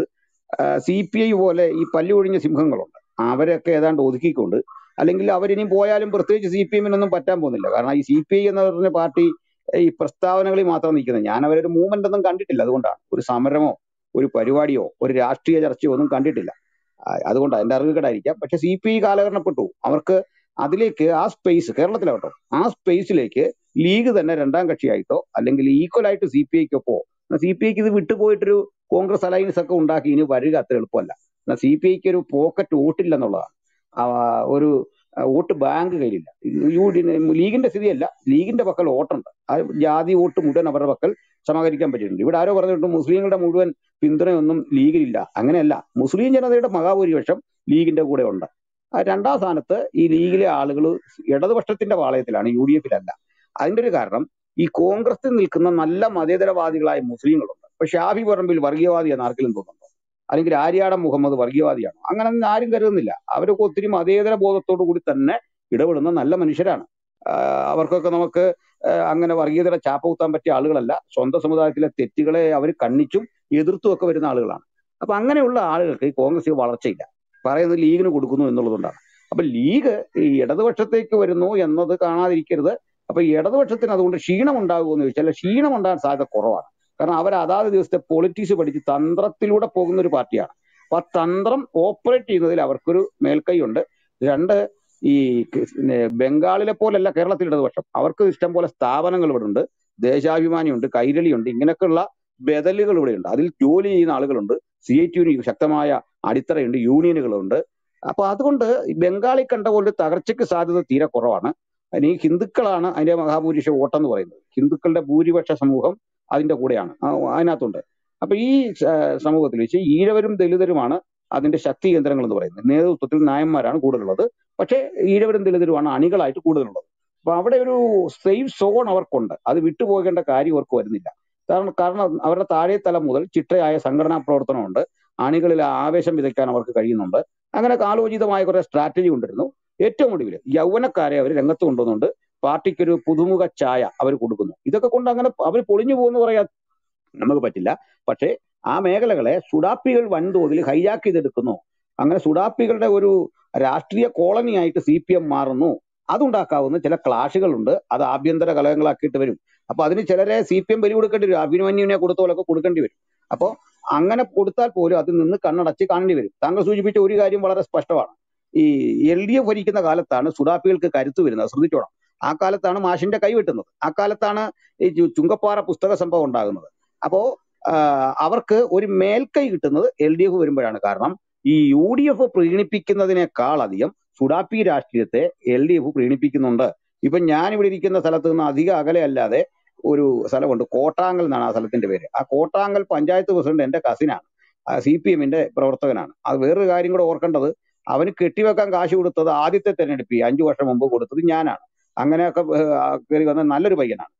സി പി ഐ പോലെ ഈ പല്ലൊഴിഞ്ഞ സിംഹങ്ങളുണ്ട് അവരൊക്കെ ഏതാണ്ട് ഒതുക്കിക്കൊണ്ട് അല്ലെങ്കിൽ അവരിനിയും പോയാലും പ്രത്യേകിച്ച് സി പി എമ്മിനൊന്നും പറ്റാൻ പോകുന്നില്ല കാരണം ഈ സി പി ഐ എന്ന് പറഞ്ഞ പാർട്ടി ഈ പ്രസ്താവനകളിൽ മാത്രം നിൽക്കുന്നത് ഞാൻ അവരൊരു മൂവ്മെന്റ് ഒന്നും കണ്ടിട്ടില്ല അതുകൊണ്ടാണ് ഒരു സമരമോ ഒരു പരിപാടിയോ ഒരു രാഷ്ട്രീയ ചർച്ചയോ ഒന്നും കണ്ടിട്ടില്ല ആ, അതുകൊണ്ടാണ് എന്റെ അറിവുകേടായിരിക്കാം പക്ഷെ സി പി ഐ കാലഹരണപ്പെട്ടു അവർക്ക് അതിലേക്ക് ആ സ്പേസ് കേരളത്തിലാവട്ടോ ആ സ്പേസിലേക്ക് ലീഗ് തന്നെ രണ്ടാം കക്ഷിയായിട്ടോ അല്ലെങ്കിൽ ഈക്വൽ ആയിട്ട് സി പി ഐക്കൊപ്പോ സി പി ഐക്ക് ഇത് വിട്ടുപോയിട്ടൊരു കോൺഗ്രസ് അലയൻസ് ഒക്കെ ഉണ്ടാക്കി ഇനി വരിക അത്ര എളുപ്പമല്ല എന്നാൽ സി പി ഐക്ക് ഒരു പോക്കറ്റ് വോട്ടില്ലെന്നുള്ളതാണ് ആ, ഒരു ആ, വോട്ട് ബാങ്ക് കയ്യിലില്ല യു ഡി ലീഗിന്റെ സ്ഥിതിയല്ല ലീഗിന്റെ പക്കൽ വോട്ടുണ്ട് ആ ജാതി വോട്ട് മുഴുവൻ അവരുടെ പക്കൽ സമാഹരിക്കാൻ പറ്റിയിട്ടുണ്ട് ഇവിടെ ആരോ പറഞ്ഞിട്ടുണ്ട് മുസ്ലിങ്ങളുടെ മുഴുവൻ പിന്തുണയൊന്നും ലീഗിലില്ല അങ്ങനെയല്ല മുസ്ലിം ജനതയുടെ മഹാഭൂരിപക്ഷം ലീഗിന്റെ കൂടെ ഉണ്ട് ആ രണ്ടാം സ്ഥാനത്ത് ഈ ലീഗിലെ ആളുകൾ ഇടതുപക്ഷത്തിന്റെ പാളയത്തിലാണ് യു ഡി എഫിലല്ല അതിന്റെ ഒരു കാരണം ഈ കോൺഗ്രസിൽ നിൽക്കുന്ന നല്ല മതേതരവാദികളായ മുസ്ലിങ്ങളുണ്ട് ഇപ്പൊ ഷാഫി പറമ്പിൽ വർഗീയവാദിയെന്ന് ആർക്കെങ്കിലും തോന്നുന്നുണ്ടോ അല്ലെങ്കിൽ ആര്യാടൻ മുഹമ്മദ് വർഗീയവാദിയാണോ അങ്ങനെ ഒന്നും ആരും കരുതുന്നില്ല അവരൊക്കെ ഒത്തിരി മതേതര ബോധത്തോടു കൂടി തന്നെ ഇടപെടുന്ന നല്ല മനുഷ്യരാണ് ആഹ് അവർക്കൊക്കെ നമുക്ക് ആഹ് അങ്ങനെ വർഗീയതയുടെ ചാപ്പ കുത്താൻ പറ്റിയ ആളുകളല്ല സ്വന്തം സമുദായത്തിലെ തെറ്റുകളെ അവർ കണ്ണിച്ചും എതിർത്തും ഒക്കെ വരുന്ന ആളുകളാണ് അപ്പൊ അങ്ങനെയുള്ള ആളുകൾക്ക് ഈ കോൺഗ്രസ് വളർച്ചയില്ല പറയുന്നത് ലീഗിന് കൊടുക്കുന്നു എന്നുള്ളതുകൊണ്ടാണ് അപ്പൊ ലീഗ് ഈ ഇടതുപക്ഷത്തേക്ക് വരുന്നു എന്നത് കാണാതിരിക്കരുത് അപ്പൊ ഈ ഇടതുപക്ഷത്തിന് അതുകൊണ്ട് ക്ഷീണം ഉണ്ടാകുമെന്ന് ചോദിച്ചാൽ ക്ഷീണം ഉണ്ടാകാൻ സാധ്യത കുറവാണ് കാരണം അവർ അതാത് ദിവസത്തെ പൊളിറ്റിക്സ് പഠിച്ച് തന്ത്രത്തിലൂടെ പോകുന്ന ഒരു പാർട്ടിയാണ് അപ്പൊ ആ തന്ത്രം ഓപ്പറേറ്റ് ചെയ്യുന്നതിൽ അവർക്കൊരു മേൽക്കൈയുണ്ട് രണ്ട് ഈ ക- പിന്നെ ബംഗാളിലെ പോലല്ല കേരളത്തിൽ ഇടതുപക്ഷം അവർക്ക് ഇഷ്ടം പോലെ സ്ഥാപനങ്ങൾ ഇവിടെ ഉണ്ട് ദേശാഭിമാനിയുണ്ട് കൈരളിയുണ്ട് ഇങ്ങനെയൊക്കെയുള്ള ബദലുകൾ ഇവിടെയുണ്ട് അതിൽ ജോലി ചെയ്യുന്ന ആളുകളുണ്ട് സി ഐ ടിയുന് ശക്തമായ അടിത്തറയുണ്ട് യൂണിയനുകളുണ്ട് അപ്പൊ അതുകൊണ്ട് ഈ ബംഗാളിൽ കണ്ട പോലെ തകർച്ചയ്ക്ക് സാധ്യത തീരെ കുറവാണ് അതിന് ഈ ഹിന്ദുക്കളാണ് അതിന്റെ മഹാഭൂരിപക്ഷ വോട്ടെന്ന് പറയുന്നത് ഹിന്ദുക്കളുടെ ഭൂരിപക്ഷ സമൂഹം അതിന്റെ കൂടെയാണ് ആ, അതിനകത്തുണ്ട് അപ്പൊ ഈ ആ, സമൂഹത്തിൽ വെച്ച് ഈഴവരും ദലിതരുമാണ് അതിന്റെ ശക്തി കേന്ദ്രങ്ങൾ എന്ന് പറയുന്നത് നേതൃത്വത്തിൽ നായന്മാരാണ് കൂടുതലുള്ളത് പക്ഷേ ഈഴവരും ദലിതരുമാണ് അണികളായിട്ട് കൂടുതലുള്ളത് അപ്പൊ അവിടെ ഒരു സേഫ് സോൺ അവർക്കുണ്ട് അത് വിട്ടുപോകേണ്ട കാര്യം അവർക്ക് വരുന്നില്ല കാരണം കാരണം അവരുടെ താഴെ തലം മുതൽ ചിട്ടയായ സംഘടനാ പ്രവർത്തനമുണ്ട് അണികളിൽ ആവേശം വിതയ്ക്കാൻ അവർക്ക് കഴിയുന്നുണ്ട് അങ്ങനെ കാലോചിതമായ കുറെ സ്ട്രാറ്റജി കൊണ്ടിരുന്നു ഏറ്റവും ഒടുവിൽ യൗവനക്കാരെ അവർ രംഗത്ത് കൊണ്ടുവന്നുകൊണ്ട് പാർട്ടിക്കൊരു പുതുമുഖ ഛായ അവർ കൊടുക്കുന്നു ഇതൊക്കെ കൊണ്ട് അങ്ങനെ അവർ പൊളിഞ്ഞു പോകുന്നു പറയാൻ നമുക്ക് പറ്റില്ല പക്ഷേ ആ മേഖലകളെ സുഡാപ്പികൾ വൻതോതിൽ ഹൈജാക്ക് ചെയ്തെടുക്കുന്നു അങ്ങനെ സുഡാപ്പികളുടെ ഒരു രാഷ്ട്രീയ കോളനി ആയിട്ട് സി പി എം മാറുന്നു അതുണ്ടാക്കാവുന്ന ചില ക്ലാഷുകളുണ്ട് അത് ആഭ്യന്തര കലഹങ്ങളാക്കിയിട്ട് വരും അപ്പൊ അതിന് ചിലരെ സി പി എം ബലി കൊടുക്കേണ്ടി വരും അഭിമന്യുവിനെ കൊടുത്ത പോലൊക്കെ കൊടുക്കേണ്ടി വരും അപ്പോ അങ്ങനെ കൊടുത്താൽ പോലും അതിൽ നിന്ന് കണ്ണടച്ച് കാണേണ്ടി വരും താങ്കൾ സൂചിപ്പിച്ച ഒരു കാര്യം വളരെ സ്പഷ്ടമാണ് ഈ എൽ ഡി എഫ് ഭരിക്കുന്ന കാലത്താണ് സുഡാപ്പികൾക്ക് കരുത്ത് വരുന്നത് ശ്രദ്ധിച്ചോണം ആ കാലത്താണ് മാഷിന്റെ കൈവെട്ടുന്നത് ആ കാലത്താണ് ഈ ചു- ചുങ്കപ്പാറ പുസ്തക സംഭവം ഉണ്ടാകുന്നത് അപ്പോ ആ, അവർക്ക് ഒരു മേൽക്കൈ കിട്ടുന്നത് എൽ ഡി എഫ് വരുമ്പോഴാണ് കാരണം ഈ യു ഡി എഫ് പ്രീണിപ്പിക്കുന്നതിനേക്കാൾ അധികം സുഡാപ്പി രാഷ്ട്രീയത്തെ എൽ ഡി എഫ് പ്രീണിപ്പിക്കുന്നുണ്ട് ഇപ്പൊ ഞാൻ ഇവിടെ ഇരിക്കുന്ന സ്ഥലത്ത് നിന്ന് അധികം അകലെ അല്ലാതെ ഒരു സ്ഥലമുണ്ട് കോട്ടാങ്കൽ എന്നാണ് ആ സ്ഥലത്തിന്റെ പേര് ആ കോട്ടാങ്കൽ പഞ്ചായത്ത് പ്രസിഡന്റ് എന്റെ കസിനാണ് സി പി എമ്മിന്റെ പ്രവർത്തകനാണ് അത് വേറൊരു കാര്യം കൂടെ ഓർക്കേണ്ടത് അവന് കെട്ടിവെക്കാൻ കാശ് കൊടുത്തത് ആദ്യത്തെ തെരഞ്ഞെടുപ്പിൽ അഞ്ചു വർഷം മുമ്പ് കൊടുത്തത് ഞാനാണ് അങ്ങനെയൊക്കെ ഏഹ്, ആ കയറി വന്ന നല്ലൊരു പയ്യനാണ്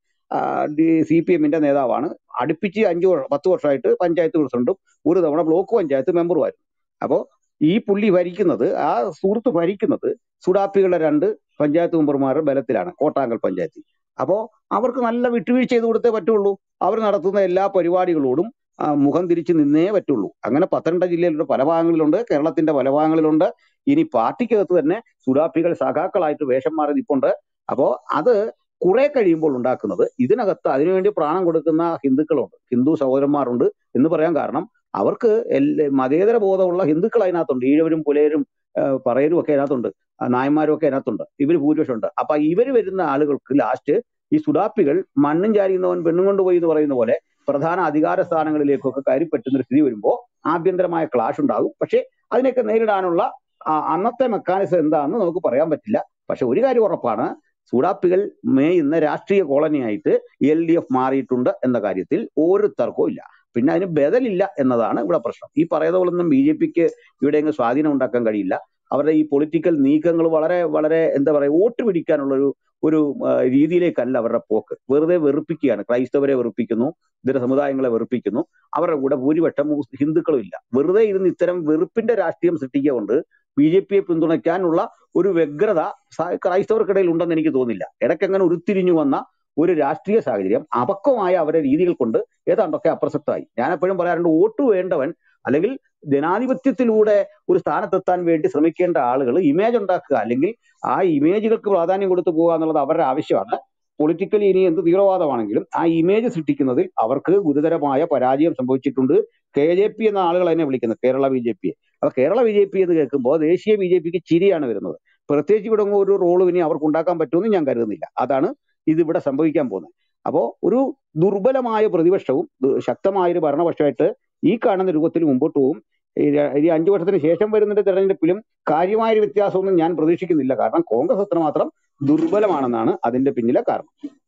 സി പി എമ്മിന്റെ നേതാവാണ് അടുപ്പിച്ച് അഞ്ചു വർഷം പത്ത് വർഷമായിട്ട് പഞ്ചായത്ത് പ്രസിഡന്റും ഒരു തവണ ബ്ലോക്ക് പഞ്ചായത്ത് മെമ്പറുമായിരുന്നു അപ്പോ ഈ പുള്ളി ഭരിക്കുന്നത് ആ സുഹൃത്ത് ഭരിക്കുന്നത് സുഡാപ്പികളുടെ രണ്ട് പഞ്ചായത്ത് മെമ്പർമാരുടെ ബലത്തിലാണ് കോട്ടാങ്കൽ പഞ്ചായത്തിൽ അപ്പോ അവർക്ക് നല്ല വിട്ടുവീഴ്ച ചെയ്ത് കൊടുത്തേ പറ്റുള്ളൂ അവർ നടത്തുന്ന എല്ലാ പരിപാടികളോടും ആ, മുഖം തിരിച്ച് നിന്നേ പറ്റുള്ളൂ അങ്ങനെ പത്തനംതിട്ട ജില്ലയിലുള്ള പല ഭാഗങ്ങളിലുണ്ട് കേരളത്തിന്റെ പല ഭാഗങ്ങളിലുണ്ട് ഇനി പാർട്ടിക്കകത്ത് തന്നെ സുഡാപ്പികൾ സഖാക്കളായിട്ട് വേഷം മാറി നിൽപ്പുണ്ട് അപ്പോ അത് കുറെ കഴിയുമ്പോൾ ഉണ്ടാക്കുന്നത് ഇതിനകത്ത് അതിനുവേണ്ടി പ്രാണം കൊടുക്കുന്ന ഹിന്ദുക്കളുണ്ട് ഹിന്ദു സഹോദരന്മാരുണ്ട് എന്ന് പറയാൻ കാരണം അവർക്ക് എല്ലാ മതേതര ബോധമുള്ള ഹിന്ദുക്കൾ അതിനകത്തുണ്ട് ഈഴവരും പുലയരും ആ, പറയരും ഒക്കെ അതിനകത്തുണ്ട് ആ, നായന്മാരും ഒക്കെ അതിനകത്തുണ്ട് ഇവർ ഭൂരിപക്ഷമുണ്ട് അപ്പൊ ഇവർ വരുന്ന ആളുകൾക്ക് ലാസ്റ്റ് ഈ സുഡാപ്പികൾ മണ്ണും ചാരിയുന്നവൻ പെണ്ണും കൊണ്ടുപോയി എന്ന് പറയുന്ന പോലെ പ്രധാന അധികാര സ്ഥാനങ്ങളിലേക്കൊക്കെ കയറി പറ്റുന്ന ഒരു സ്ഥിതി വരുമ്പോൾ ആഭ്യന്തരമായ ക്ലാഷ് ഉണ്ടാകും പക്ഷേ അതിനൊക്കെ നേരിടാനുള്ള ആ, അന്നത്തെ മെക്കാനിസം എന്താണെന്ന് നമുക്ക് പറയാൻ പറ്റില്ല പക്ഷെ ഒരു കാര്യം ഉറപ്പാണ് സൂഡാപ്പികൾ മേയുന്ന രാഷ്ട്രീയ കോളനിയായിട്ട് എൽ ഡി എഫ് മാറിയിട്ടുണ്ട് എന്ന കാര്യത്തിൽ ഒരു തർക്കവും ഇല്ല പിന്നെ അതിന് ബദലില്ല എന്നതാണ് ഇവിടെ പ്രശ്നം ഈ പറയുന്ന പോലൊന്നും ബി ജെ പിക്ക് ഇവിടെ അങ്ങ് സ്വാധീനം ഉണ്ടാക്കാൻ കഴിയില്ല അവരുടെ ഈ പൊളിറ്റിക്കൽ നീക്കങ്ങൾ വളരെ വളരെ എന്താ പറയുക വോട്ട് പിടിക്കാനുള്ള ഒരു ഒരു ആ, രീതിയിലേക്കല്ല അവരുടെ പോക്ക് വെറുതെ വെറുപ്പിക്കുകയാണ് ക്രൈസ്തവരെ വെറുപ്പിക്കുന്നു ഇതര സമുദായങ്ങളെ വെറുപ്പിക്കുന്നു അവരുടെ കൂടെ ഭൂരിപക്ഷം മുസ് ഹിന്ദുക്കളും ഇല്ല വെറുതെ ഇരുന്ന് ഇത്തരം വെറുപ്പിന്റെ രാഷ്ട്രീയം സൃഷ്ടിച്ചുകൊണ്ട് ബി ജെ പിയെ പിന്തുണയ്ക്കാനുള്ള ഒരു വ്യഗ്രത സ- ക്രൈസ്തവർക്കിടയിൽ ഉണ്ടെന്ന് എനിക്ക് തോന്നുന്നില്ല ഇടയ്ക്ക് അങ്ങനെ ഉരുത്തിരിഞ്ഞു വന്ന ഒരു രാഷ്ട്രീയ സാഹചര്യം അപക്വമായ അവരുടെ രീതികൾ കൊണ്ട് ഏതാണ്ടൊക്കെ അപ്രസക്തമായി ഞാൻ എപ്പോഴും പറയാറുണ്ട് വോട്ട് വേണ്ടവൻ അല്ലെങ്കിൽ ജനാധിപത്യത്തിലൂടെ ഒരു സ്ഥാനത്തെത്താൻ വേണ്ടി ശ്രമിക്കേണ്ട ആളുകൾ ഇമേജ് ഉണ്ടാക്കുക അല്ലെങ്കിൽ ആ ഇമേജുകൾക്ക് പ്രാധാന്യം കൊടുത്തു പോകുക എന്നുള്ളത് അവരുടെ ആവശ്യമാണ് പൊളിറ്റിക്കലി ഇനി എന്ത് തീവ്രവാദമാണെങ്കിലും ആ ഇമേജ് സൃഷ്ടിക്കുന്നതിൽ അവർക്ക് ഗുരുതരമായ പരാജയം സംഭവിച്ചിട്ടുണ്ട് കെ ജെ പി എന്ന ആളുകൾ അതിനെ വിളിക്കുന്നത് കേരള ബി ജെ പി അപ്പൊ കേരള ബി ജെ പി എന്ന് കേൾക്കുമ്പോൾ ദേശീയ ബി ജെ പിക്ക് ചിരിയാണ് വരുന്നത് പ്രത്യേകിച്ച് ഇവിടെ ഒന്നും ഒരു റോളും ഇനി അവർക്ക് ഉണ്ടാക്കാൻ പറ്റുമെന്ന് ഞാൻ കരുതുന്നില്ല അതാണ് ഇത് ഇവിടെ സംഭവിക്കാൻ പോകുന്നത് അപ്പോ ഒരു ദുർബലമായ പ്രതിപക്ഷവും ദു- ശക്തമായ ഒരു ഭരണപക്ഷമായിട്ട് ഈ കാണുന്ന രൂപത്തിൽ മുമ്പോട്ട് പോകും ഈ ര- ഈ അഞ്ചു വർഷത്തിന് ശേഷം വരുന്ന തെരഞ്ഞെടുപ്പിലും കാര്യമായ ഒരു വ്യത്യാസമൊന്നും ഞാൻ പ്രതീക്ഷിക്കുന്നില്ല കാരണം കോൺഗ്രസ് അത്രമാത്രം ദുർബലമാണെന്നാണ് അതിന്റെ പിന്നിലെ കാരണം